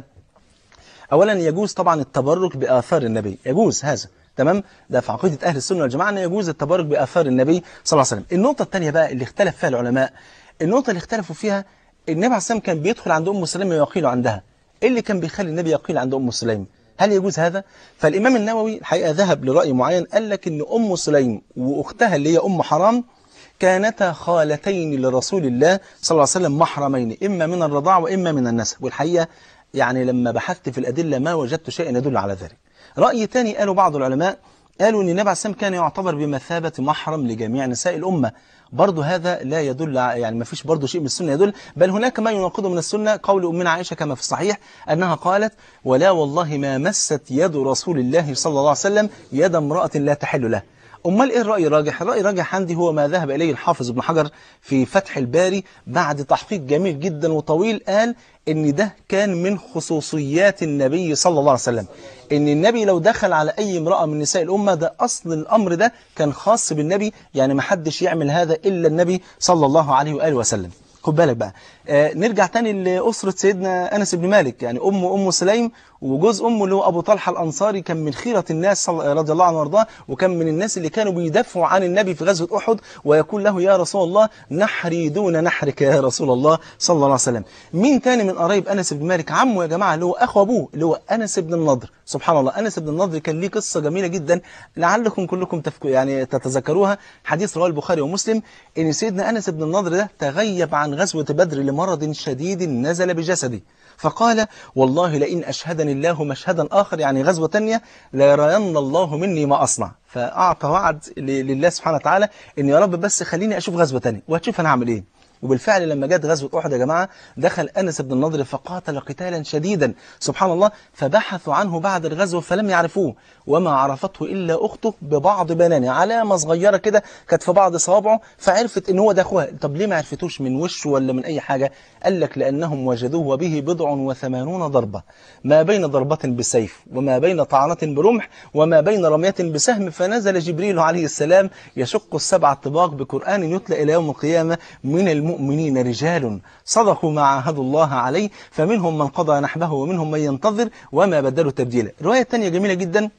أولا يجوز طبعا التبرك بآثار النبي يجوز هذا تمام ده في عقيدة أهل السنة والجماعة أن يجوز التبرك بآثار النبي صلى الله عليه وسلم النقطة الثانية بقى اللي اختلف فيها العلماء النقطة اللي اختلفوا فيها النبي عليه السلام كان بيدخل عند أم سليم ويقيل عندها إيه اللي كان بيخلي النبي يقيل عند أم سليم هل يجوز هذا؟ فالإمام النووي الحقيقة ذهب لرأي معين قال لك إن أم سليم وأختها اللي هي أم حرام كانتا خالتين لرسول الله صلى الله عليه وسلم محرمين إما من الرضاع وإما من النسب والحقيقة يعني لما بحثت في الأدلة ما وجدت شيئا يدل على ذلك رأي ثاني قالوا بعض العلماء قالوا أن النبي عليه السلام كان يعتبر بمثابة محرم لجميع نساء الأمة برضه هذا لا يدل ع- يعني ما فيش برضه شيء من السنة يدل بل هناك ما يناقضه من السنة قول أمنا عائشة كما في الصحيح أنها قالت ولا والله ما مست يد رسول الله صلى الله عليه وسلم يد امرأة لا تحل له أمال إيه الرأي الراجح؟ الرأي الراجح عندي هو ما ذهب إليه الحافظ ابن حجر في فتح الباري بعد تحقيق جميل جدا وطويل قال إن ده كان من خصوصيات النبي صلى الله عليه وسلم إن النبي لو دخل على أي امرأة من نساء الأمة ده أصل الأمر ده كان خاص بالنبي يعني ما حدش يعمل هذا إلا النبي صلى الله عليه وآله وسلم خد بالك بقى آه نرجع تاني لأسرة سيدنا أنس بن مالك يعني أم أم سليم وجوز أمه اللي هو أبو طلحة الأنصاري كان من خيرة الناس صل- رضي الله عنه وارضاه وكان من الناس اللي كانوا بيدافعوا عن النبي في غزوة أحد ويقول له يا رسول الله نحري دون نحرك يا رسول الله صلى الله عليه وسلم مين تاني من قرايب أنس بن مالك عمه يا جماعة اللي هو أخو أبوه اللي هو أنس بن النضر سبحان الله أنس بن النضر كان ليه قصة جميلة جدا لعلكم كلكم تفك... يعني تتذكروها حديث رواه البخاري ومسلم إن سيدنا أنس بن النضر ده تغيب عن غزوة بدر لمرض شديد نزل بجسده فقال والله لئن أشهدني الله مشهدا آخر يعني غزوة تانية ليرين الله مني ما أصنع فأعطى وعد ل- لله سبحانه وتعالى إن يا رب بس خليني أشوف غزوة تانية وهتشوف أنا هعمل إيه وبالفعل لما جت غزوة أحد يا جماعة دخل أنس بن النضر فقاتل قتالا شديدا سبحان الله فبحثوا عنه بعد الغزوة فلم يعرفوه وما عرفته إلا أخته ببعض بنانه علامة صغيرة كده كانت في بعض صوابعه فعرفت إن هو ده أخوها طب ليه ما عرفتوش من وشه ولا من أي حاجة قال لك لأنهم وجدوه وبه بضع وثمانون ضربة ما بين ضربة بسيف وما بين طعنة برمح وما بين رمية بسهم فنزل جبريل عليه السلام يشق السبع الطباق بقرآن يتلى إلى يوم القيامة من المؤمنين رجال صدقوا ما عاهدوا الله عليه فمنهم من قضى نحبه ومنهم من ينتظر وما بدلوا تبديلا رواية تانية جميلة جدا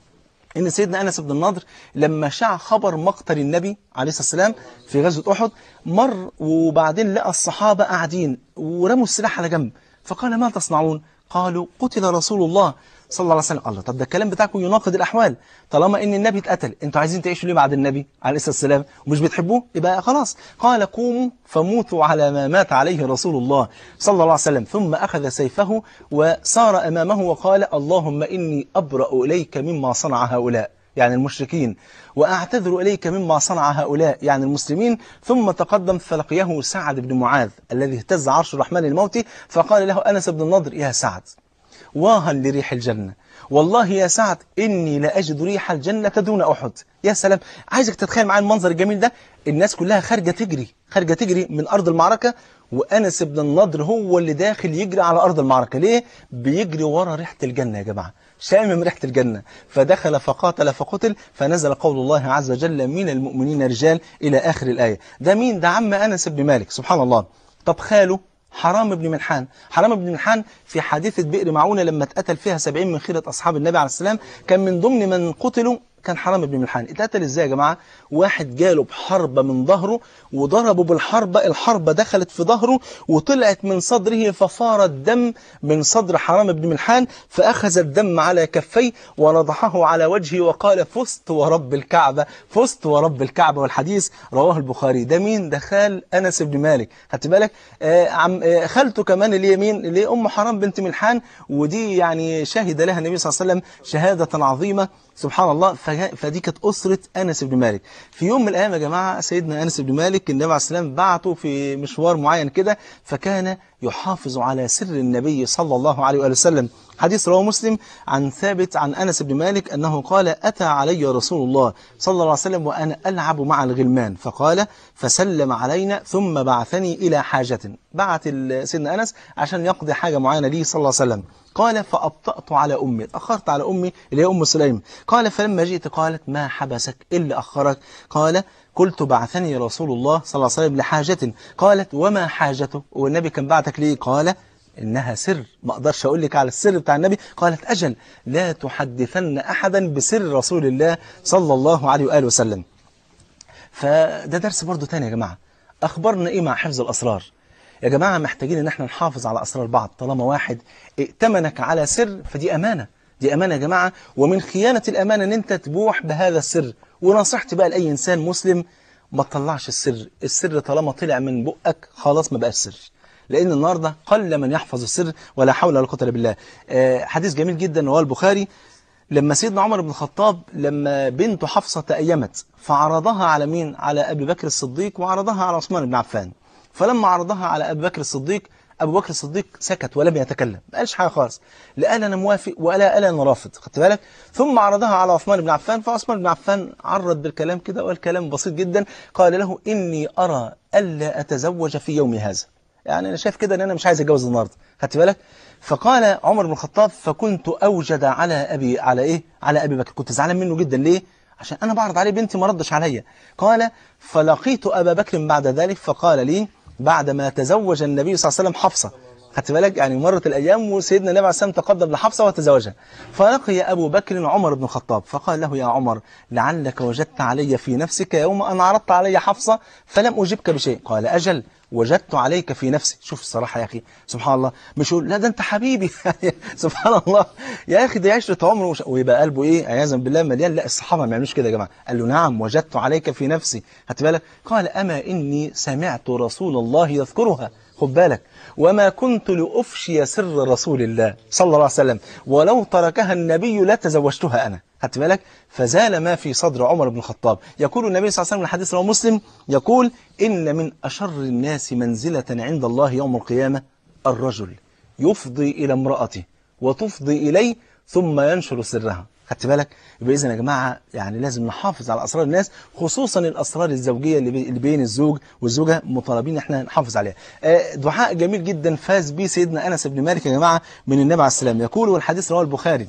ان سيدنا انس بن النضر لما شاع خبر مقتل النبي عليه الصلاه والسلام في غزوه احد مر وبعدين لقى الصحابه قاعدين ورموا السلاح على جنب فقال ما تصنعون قالوا قتل رسول الله صلى الله عليه وسلم الله طب ده الكلام بتاعكم يناقض الاحوال طالما ان النبي اتقتل انتوا عايزين تعيشوا ليه بعد النبي عليه الصلاه والسلام ومش بتحبوه يبقى خلاص قال قوموا فموتوا على ما مات عليه رسول الله صلى الله عليه وسلم ثم اخذ سيفه وسار امامه وقال اللهم اني ابرا اليك مما صنع هؤلاء يعني المشركين وأعتذر إليك مما صنع هؤلاء يعني المسلمين ثم تقدم فلقيه سعد بن معاذ الذي اهتز عرش الرحمن الموت فقال له أنس بن النضر يا سعد واها لريح الجنة والله يا سعد إني لأجد ريح الجنة دون أحد يا سلام عايزك تتخيل معايا المنظر الجميل ده الناس كلها خارجة تجري خارجة تجري من أرض المعركة وأنس بن النضر هو اللي داخل يجري على أرض المعركة ليه؟ بيجري ورا ريحة الجنة يا جماعة شامم ريحة الجنة فدخل فقاتل فقتل فنزل قول الله عز وجل من المؤمنين رجال إلى آخر الآية ده مين؟ ده عم أنس بن مالك سبحان الله طب خاله حرام بن منحان حرام بن منحان في حادثة بئر معونة لما اتقتل فيها سبعين من خيرة أصحاب النبي عليه السلام كان من ضمن من قتلوا كان حرام بن ملحان اتقتل ازاي يا جماعة واحد جاله بحربة من ظهره وضربه بالحربة الحربة دخلت في ظهره وطلعت من صدره ففار الدم من صدر حرام بن ملحان فأخذ الدم على كفيه ونضحه على وجهه وقال فزت ورب الكعبة فزت ورب الكعبة والحديث رواه البخاري ده مين ده خال أنس بن مالك خدت بالك آه عم آه خالته كمان اللي هي مين اللي هي أم حرام بنت ملحان ودي يعني شهد لها النبي صلى الله عليه وسلم شهادة عظيمة سبحان الله فدي كانت أسرة أنس بن مالك في يوم من الأيام يا جماعة سيدنا أنس بن مالك النبي عليه السلام بعته في مشوار معين كده فكان يحافظ على سر النبي صلى الله عليه وآله وسلم حديث رواه مسلم عن ثابت عن أنس بن مالك أنه قال أتى علي رسول الله صلى الله عليه وسلم وأنا ألعب مع الغلمان فقال فسلم علينا ثم بعثني إلى حاجة بعت سيدنا أنس عشان يقضي حاجة معينة لي صلى الله عليه وسلم قال فأبطأت على أمي أخرت على أمي اللي هي أم سليم قال فلما جئت قالت ما حبسك إلا أخرك قال قلت بعثني رسول الله صلى الله عليه وسلم لحاجة قالت وما حاجته والنبي كان بعتك ليه قال إنها سر ما أقدرش أقول لك على السر بتاع النبي قالت أجل لا تحدثن أحدا بسر رسول الله صلى الله عليه وآله وسلم فده درس برضو تاني يا جماعة أخبرنا إيه مع حفظ الأسرار يا جماعة محتاجين ان احنا نحافظ على أسرار بعض طالما واحد ائتمنك على سر فدي أمانة دي أمانة يا جماعة ومن خيانة الأمانة ان انت تبوح بهذا السر ونصيحتي بقى لأي إنسان مسلم ما تطلعش السر السر طالما طلع من بقك خلاص ما بقاش سر لأن النهاردة قل من يحفظ السر ولا حول ولا قوة إلا بالله آه حديث جميل جدا رواه البخاري لما سيدنا عمر بن الخطاب لما بنته حفصة تأيمت فعرضها على مين على أبي بكر الصديق وعرضها على عثمان بن عفان فلما عرضها على أبي بكر الصديق أبو بكر الصديق سكت ولم يتكلم ما قالش حاجة خالص لا قال أنا موافق ولا قال أنا رافض خدت بالك ثم عرضها على عثمان بن عفان فعثمان بن عفان عرض بالكلام كده والكلام بسيط جدا قال له إني أرى ألا أتزوج في يومي هذا يعني أنا شايف كده أن أنا مش عايز أتجوز النهاردة خدت بالك فقال عمر بن الخطاب فكنت أوجد على أبي على إيه على أبي بكر كنت زعلان منه جدا ليه عشان أنا بعرض عليه بنتي ما ردش عليا قال فلقيت أبا بكر بعد ذلك فقال لي بعد ما تزوج النبي صلى الله عليه وسلم حفصة خدت بالك يعني مرت الأيام وسيدنا النبي عليه الصلاة والسلام تقدم لحفصة وتزوجها فلقي أبو بكر عمر بن الخطاب فقال له يا عمر لعلك وجدت علي في نفسك يوم أن عرضت علي حفصة فلم أجبك بشيء قال أجل وجدت عليك في نفسي شوف الصراحة يا أخي سبحان الله مش يقول لا ده أنت حبيبي سبحان الله يا أخي دي عشرة عمر وش... ويبقى قلبه إيه عياذا بالله مليان لا الصحابة ما يعملوش كده يا جماعة قال له نعم وجدت عليك في نفسي هات بالك قال أما إني سمعت رسول الله يذكرها خد بالك وما كنت لأفشي سر رسول الله صلى الله عليه وسلم ولو تركها النبي لتزوجتها أنا خدت بالك فزال ما في صدر عمر بن الخطاب يقول النبي صلى الله عليه وسلم الحديث رواه مسلم يقول إن من أشر الناس منزلة عند الله يوم القيامة الرجل يفضي إلى امرأته وتفضي إليه ثم ينشر سرها خدت بالك يبقى إذن يا جماعة يعني لازم نحافظ على أسرار الناس خصوصا الأسرار الزوجية اللي بين الزوج والزوجة مطالبين احنا نحافظ عليها دعاء جميل جدا فاز به سيدنا أنس بن مالك يا جماعة من النبي عليه السلام يقول والحديث رواه البخاري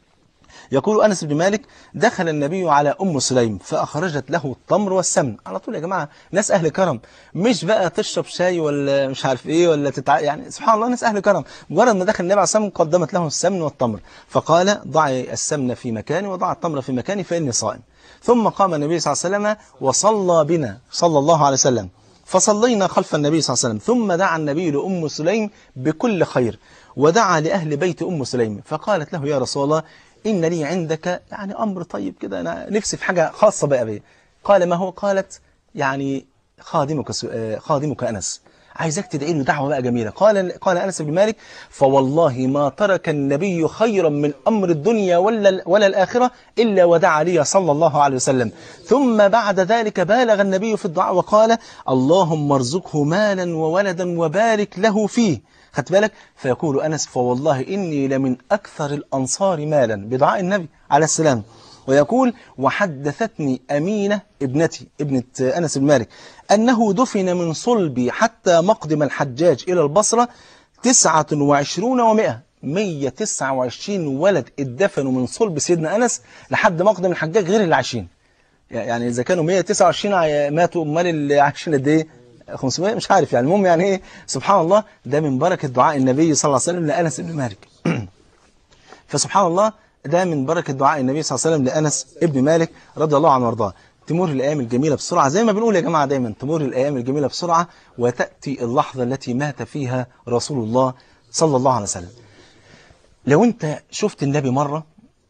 يقول أنس بن مالك دخل النبي على أم سليم فأخرجت له التمر والسمن على طول يا جماعة ناس أهل كرم مش بقى تشرب شاي ولا مش عارف إيه ولا تتع... يعني سبحان الله ناس أهل كرم مجرد ما دخل النبي عليه السلام قدمت له السمن والتمر فقال ضعي السمن في مكاني وضع التمر في مكاني فإني صائم ثم قام النبي صلى الله عليه وسلم وصلى بنا صلى الله عليه وسلم فصلينا خلف النبي صلى الله عليه وسلم ثم دعا النبي لأم سليم بكل خير ودعا لأهل بيت أم سليم فقالت له يا رسول الله إن لي عندك يعني أمر طيب كده أنا نفسي في حاجة خاصة بقى بي قال ما هو قالت يعني خادمك خادمك أنس عايزك تدعي له دعوة بقى جميلة قال قال أنس بن مالك فوالله ما ترك النبي خيرا من أمر الدنيا ولا ولا الآخرة إلا ودعا لي صلى الله عليه وسلم ثم بعد ذلك بالغ النبي في الدعاء وقال اللهم ارزقه مالا وولدا وبارك له فيه خدت بالك فيقول أنس فوالله إني لمن أكثر الأنصار مالا بدعاء النبي عليه السلام ويقول وحدثتني أمينة ابنتي ابنة أنس بن مالك أنه دفن من صلبي حتى مقدم الحجاج إلى البصرة تسعة وعشرون ومئة 129 ولد اتدفنوا من صلب سيدنا أنس لحد مقدم الحجاج غير اللي عايشين يعني إذا كانوا 129 ماتوا أمال اللي عايشين قد إيه 500 مش عارف يعني المهم يعني ايه سبحان الله ده من بركة دعاء النبي صلى الله عليه وسلم لأنس بن مالك فسبحان الله ده من بركة دعاء النبي صلى الله عليه وسلم لأنس ابن مالك رضي الله عنه وارضاه تمر الأيام الجميلة بسرعة زي ما بنقول يا جماعة دايما تمر الأيام الجميلة بسرعة وتأتي اللحظة التي مات فيها رسول الله صلى الله عليه وسلم لو أنت شفت النبي مرة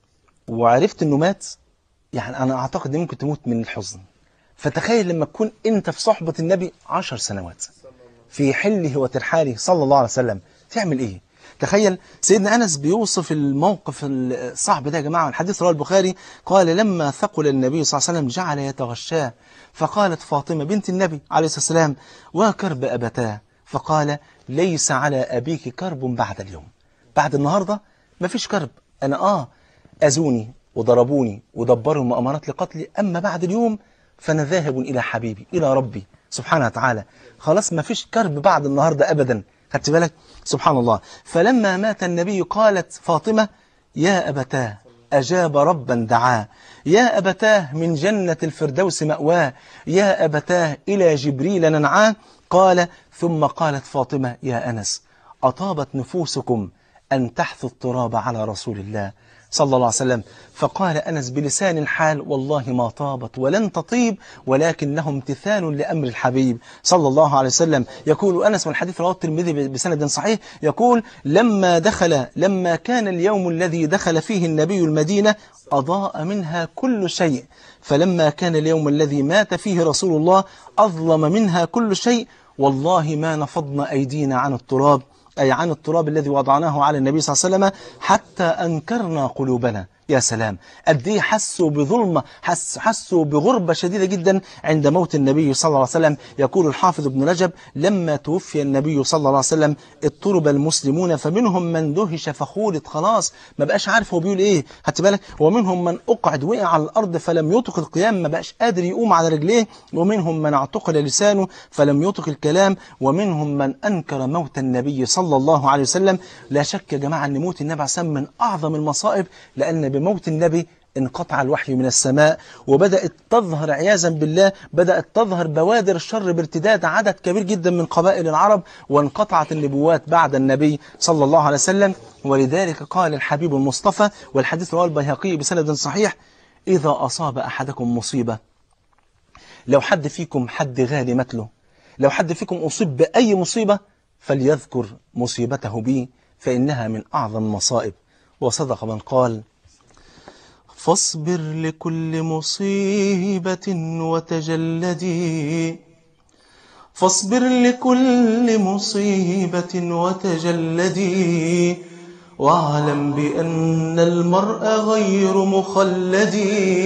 وعرفت أنه مات يعني أنا أعتقد أن ممكن تموت من الحزن فتخيل لما تكون أنت في صحبة النبي عشر سنوات في حله وترحاله صلى الله عليه وسلم تعمل إيه تخيل سيدنا أنس بيوصف الموقف الصعب ده يا جماعة الحديث رواه البخاري قال لما ثقل النبي صلى الله عليه وسلم جعل يتغشاه فقالت فاطمة بنت النبي عليه الصلاة والسلام وكرب أبتاه فقال ليس على أبيك كرب بعد اليوم بعد النهاردة مفيش كرب أنا آه أذوني وضربوني ودبروا مؤامرات لقتلي أما بعد اليوم فأنا ذاهب إلى حبيبي إلى ربي سبحانه وتعالى خلاص مفيش كرب بعد النهاردة أبدا خدت بالك سبحان الله فلما مات النبي قالت فاطمة يا أبتاه أجاب ربا دعاه يا أبتاه من جنة الفردوس مأواه يا أبتاه إلى جبريل ننعاه قال ثم قالت فاطمة يا أنس أطابت نفوسكم أن تحثوا التراب على رسول الله صلى الله عليه وسلم فقال أنس بلسان الحال والله ما طابت ولن تطيب ولكنه امتثال لأمر الحبيب صلى الله عليه وسلم يقول أنس والحديث رواه الترمذي بسند صحيح يقول لما دخل لما كان اليوم الذي دخل فيه النبي المدينة أضاء منها كل شيء فلما كان اليوم الذي مات فيه رسول الله أظلم منها كل شيء والله ما نفضنا أيدينا عن التراب أي عن التراب الذي وضعناه على النبي صلى الله عليه وسلم حتى أنكرنا قلوبنا يا سلام قد ايه حسوا بظلمة حس حسوا بغربة شديدة جدا عند موت النبي صلى الله عليه وسلم يقول الحافظ ابن رجب لما توفي النبي صلى الله عليه وسلم اضطرب المسلمون فمنهم من دهش فخولت خلاص ما بقاش عارف هو بيقول ايه خدت بالك ومنهم من اقعد وقع على الارض فلم يطق القيام ما بقاش قادر يقوم على رجليه ومنهم من اعتقل لسانه فلم يطق الكلام ومنهم من انكر موت النبي صلى الله عليه وسلم لا شك يا جماعه ان موت النبي عليه الصلاه والسلام من اعظم المصائب لان بموت النبي انقطع الوحي من السماء وبدأت تظهر عياذا بالله بدأت تظهر بوادر الشر بارتداد عدد كبير جدا من قبائل العرب وانقطعت النبوات بعد النبي صلى الله عليه وسلم ولذلك قال الحبيب المصطفى والحديث رواه البيهقي بسند صحيح إذا أصاب أحدكم مصيبة لو حد فيكم حد غالي مثله لو حد فيكم أصيب بأي مصيبة فليذكر مصيبته بي فإنها من أعظم المصائب وصدق من قال فاصبر لكل مصيبة وتجلدي فاصبر لكل مصيبة وتجلدي واعلم بأن المرء غير مخلد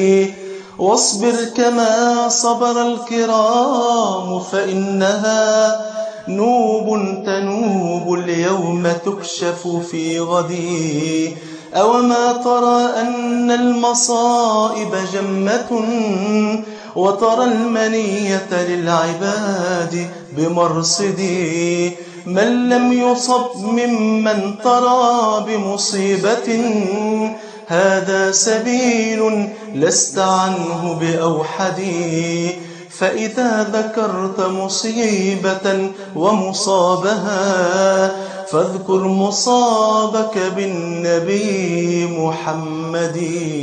واصبر كما صبر الكرام فإنها نوب تنوب اليوم تكشف في غدي أوما ترى أن المصائب جمة وترى المنية للعباد بمرصدي من لم يصب ممن ترى بمصيبة هذا سبيل لست عنه بأوحدي فإذا ذكرت مصيبة ومصابها فاذكر مصابك بالنبي محمد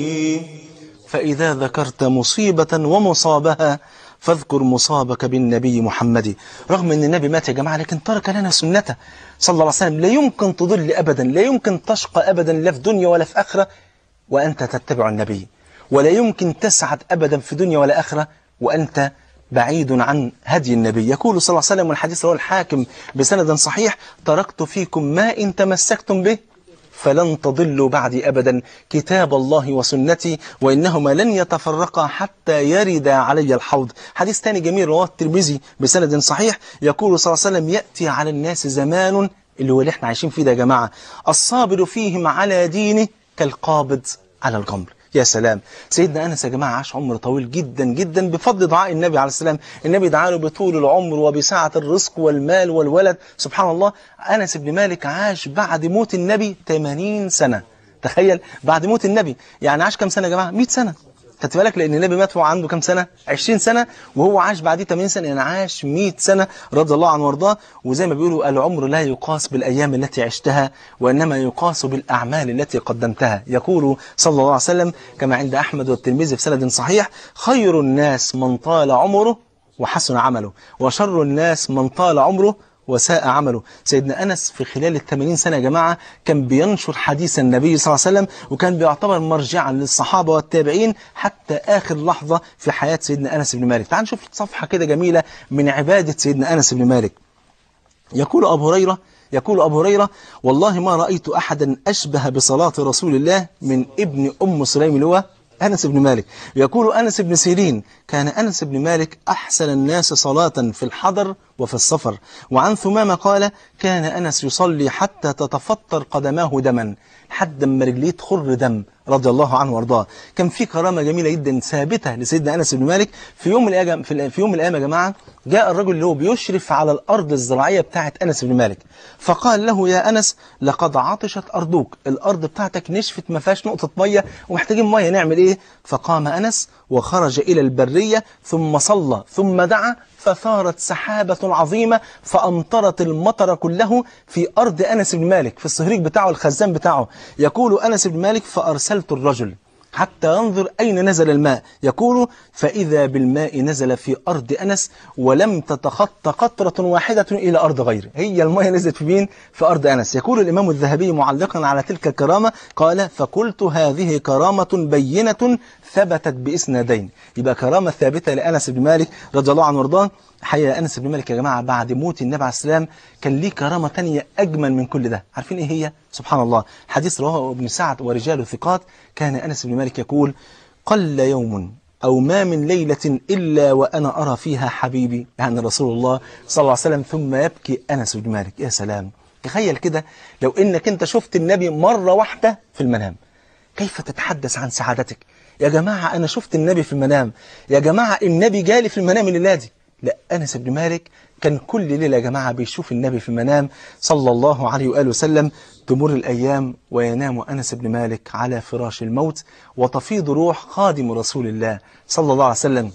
فإذا ذكرت مصيبة ومصابها فاذكر مصابك بالنبي محمد رغم أن النبي مات يا جماعة لكن ترك لنا سنته صلى الله عليه وسلم لا يمكن تضل أبدا لا يمكن تشقى أبدا لا في دنيا ولا في آخرة وأنت تتبع النبي ولا يمكن تسعد أبدا في دنيا ولا آخرة وأنت بعيد عن هدي النبي يقول صلى الله عليه وسلم والحديث هو الحاكم بسند صحيح تركت فيكم ما إن تمسكتم به فلن تضلوا بعدي أبدا كتاب الله وسنتي وإنهما لن يتفرقا حتى يرد علي الحوض حديث ثاني جميل رواه الترمذي بسند صحيح يقول صلى الله عليه وسلم يأتي على الناس زمان اللي هو اللي احنا عايشين فيه ده يا جماعة الصابر فيهم على دينه كالقابض على الجمر يا سلام سيدنا أنس يا جماعة عاش عمر طويل جدا جدا بفضل دعاء النبي عليه السلام النبي دعا له بطول العمر وبسعة الرزق والمال والولد سبحان الله أنس بن مالك عاش بعد موت النبي 80 سنة تخيل بعد موت النبي يعني عاش كم سنة يا جماعة 100 سنة خدت بالك لان النبي مات وهو عنده كام سنه 20 سنه وهو عاش بعديه 80 سنه يعني عاش 100 سنه رضي الله عنه وارضاه وزي ما بيقولوا العمر لا يقاس بالايام التي عشتها وانما يقاس بالاعمال التي قدمتها يقول صلى الله عليه وسلم كما عند احمد والترمذي في سند صحيح خير الناس من طال عمره وحسن عمله وشر الناس من طال عمره وساء عمله سيدنا أنس في خلال الثمانين سنة يا جماعة كان بينشر حديث النبي صلى الله عليه وسلم وكان بيعتبر مرجعا للصحابة والتابعين حتى آخر لحظة في حياة سيدنا أنس بن مالك تعال نشوف صفحة كده جميلة من عبادة سيدنا أنس بن مالك يقول أبو هريرة يقول أبو هريرة والله ما رأيت أحدا أشبه بصلاة رسول الله من ابن أم سليم اللي هو أنس بن مالك يقول أنس بن سيرين كان أنس بن مالك أحسن الناس صلاة في الحضر وفي السفر وعن ثمامة قال كان أنس يصلي حتى تتفطر قدماه دما حتى ما رجليه تخر دم رضي الله عنه وارضاه كان في كرامة جميلة جدا ثابتة لسيدنا أنس بن مالك في يوم من الأيام في يوم من الأيام يا جماعة جاء الرجل اللي هو بيشرف على الأرض الزراعية بتاعة أنس بن مالك فقال له يا أنس لقد عطشت أرضك الأرض بتاعتك نشفت ما فيهاش نقطة مية ومحتاجين مية نعمل إيه فقام أنس وخرج إلى البرية ثم صلى ثم دعا فثارت سحابة عظيمة فأمطرت المطر كله في أرض أنس بن مالك في الصهريج بتاعه الخزان بتاعه يقول أنس بن مالك فأرسلت الرجل حتى ينظر أين نزل الماء يقول فإذا بالماء نزل في أرض أنس ولم تتخطى قطرة واحدة إلى أرض غيره هي الماء نزلت في مين؟ في أرض أنس يقول الإمام الذهبي معلقا على تلك الكرامة قال فقلت هذه كرامة بينة ثبتت بإسنادين يبقى كرامة ثابتة لأنس بن مالك رضي الله عنه وارضاه حقيقة أنس بن مالك يا جماعة بعد موت النبي عليه السلام كان ليه كرامة تانية أجمل من كل ده عارفين إيه هي؟ سبحان الله حديث رواه ابن سعد ورجال ثقات كان أنس بن مالك يقول قل يوم أو ما من ليلة إلا وأنا أرى فيها حبيبي يعني رسول الله صلى الله عليه وسلم ثم يبكي أنس بن مالك يا سلام تخيل كده لو إنك أنت شفت النبي مرة واحدة في المنام كيف تتحدث عن سعادتك يا جماعة أنا شفت النبي في المنام يا جماعة النبي جالي في المنام الليلة دي لا أنس بن مالك كان كل ليلة يا جماعة بيشوف النبي في المنام صلى الله عليه وآله وسلم تمر الأيام وينام أنس بن مالك على فراش الموت وتفيض روح خادم رسول الله صلى الله عليه وسلم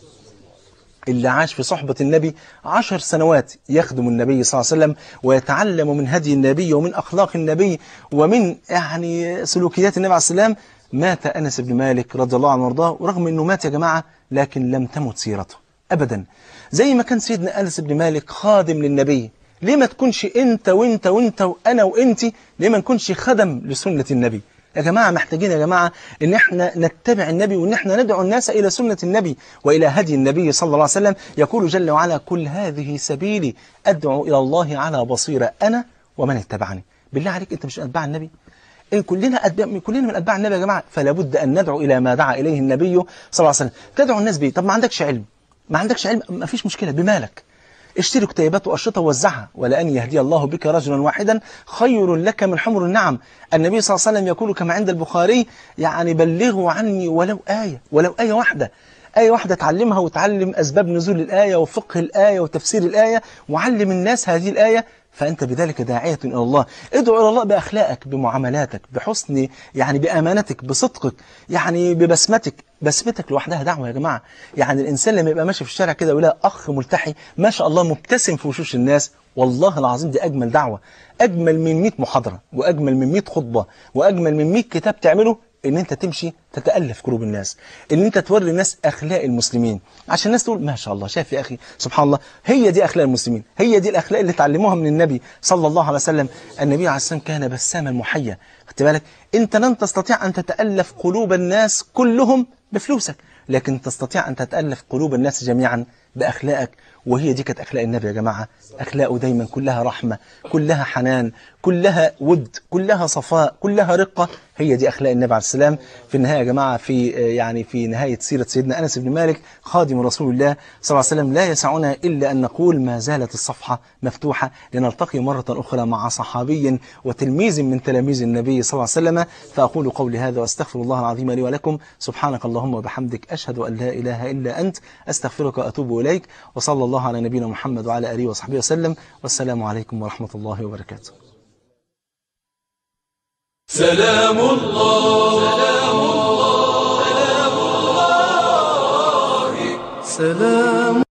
اللي عاش في صحبة النبي عشر سنوات يخدم النبي صلى الله عليه وسلم ويتعلم من هدي النبي ومن أخلاق النبي ومن يعني سلوكيات النبي عليه السلام مات أنس بن مالك رضي الله عنه وارضاه ورغم أنه مات يا جماعة لكن لم تمت سيرته أبدا زي ما كان سيدنا أنس بن مالك خادم للنبي ليه ما تكونش أنت وأنت وأنت وأنا وأنت ليه ما نكونش خدم لسنة النبي يا جماعة محتاجين يا جماعة ان احنا نتبع النبي وان احنا ندعو الناس الى سنة النبي والى هدي النبي صلى الله عليه وسلم يقول جل وعلا كل هذه سبيلي ادعو الى الله على بصيرة انا ومن اتبعني بالله عليك انت مش اتباع النبي إن كلنا أتباع كلنا من أتباع النبي يا جماعة فلا بد أن ندعو إلى ما دعا إليه النبي صلى الله عليه وسلم تدعو الناس بيه طب ما عندكش علم ما عندكش علم ما فيش مشكلة بمالك اشتري كتيبات وأشرطة ووزعها ولأن يهدي الله بك رجلا واحدا خير لك من حمر النعم النبي صلى الله عليه وسلم يقول كما عند البخاري يعني بلغوا عني ولو آية ولو آية واحدة آية واحدة تعلمها وتعلم أسباب نزول الآية وفقه الآية وتفسير الآية وعلم الناس هذه الآية فأنت بذلك داعية إلى الله ادعو إلى الله بأخلاقك بمعاملاتك بحسن يعني بأمانتك بصدقك يعني ببسمتك بسمتك لوحدها دعوة يا جماعة يعني الإنسان لما يبقى ماشي في الشارع كده ويلاقي أخ ملتحي ما شاء الله مبتسم في وشوش الناس والله العظيم دي أجمل دعوة أجمل من 100 محاضرة وأجمل من 100 خطبة وأجمل من 100 كتاب تعمله ان انت تمشي تتألف قلوب الناس ان انت توري الناس اخلاق المسلمين عشان الناس تقول ما شاء الله شايف يا اخي سبحان الله هي دي اخلاق المسلمين هي دي الاخلاق اللي اتعلموها من النبي صلى الله عليه وسلم النبي عليه السلام كان بساما محيا خدت بالك انت لن تستطيع ان تتألف قلوب الناس كلهم بفلوسك لكن تستطيع ان تتألف قلوب الناس جميعا باخلاقك وهي دي كانت أخلاق النبي يا جماعة أخلاقه دايما كلها رحمة كلها حنان كلها ود كلها صفاء كلها رقة هي دي أخلاق النبي عليه السلام في النهاية يا جماعة في يعني في نهاية سيرة سيدنا أنس بن مالك خادم رسول الله صلى الله عليه وسلم لا يسعنا إلا أن نقول ما زالت الصفحة مفتوحة لنلتقي مرة أخرى مع صحابي وتلميذ من تلاميذ النبي صلى الله عليه وسلم فأقول قولي هذا وأستغفر الله العظيم لي ولكم سبحانك اللهم وبحمدك أشهد أن لا إله إلا أنت أستغفرك وأتوب إليك وصلى الله على نبينا محمد وعلى آله وصحبه وسلم والسلام عليكم ورحمة الله وبركاته
سلام الله سلام الله سلام الله سلام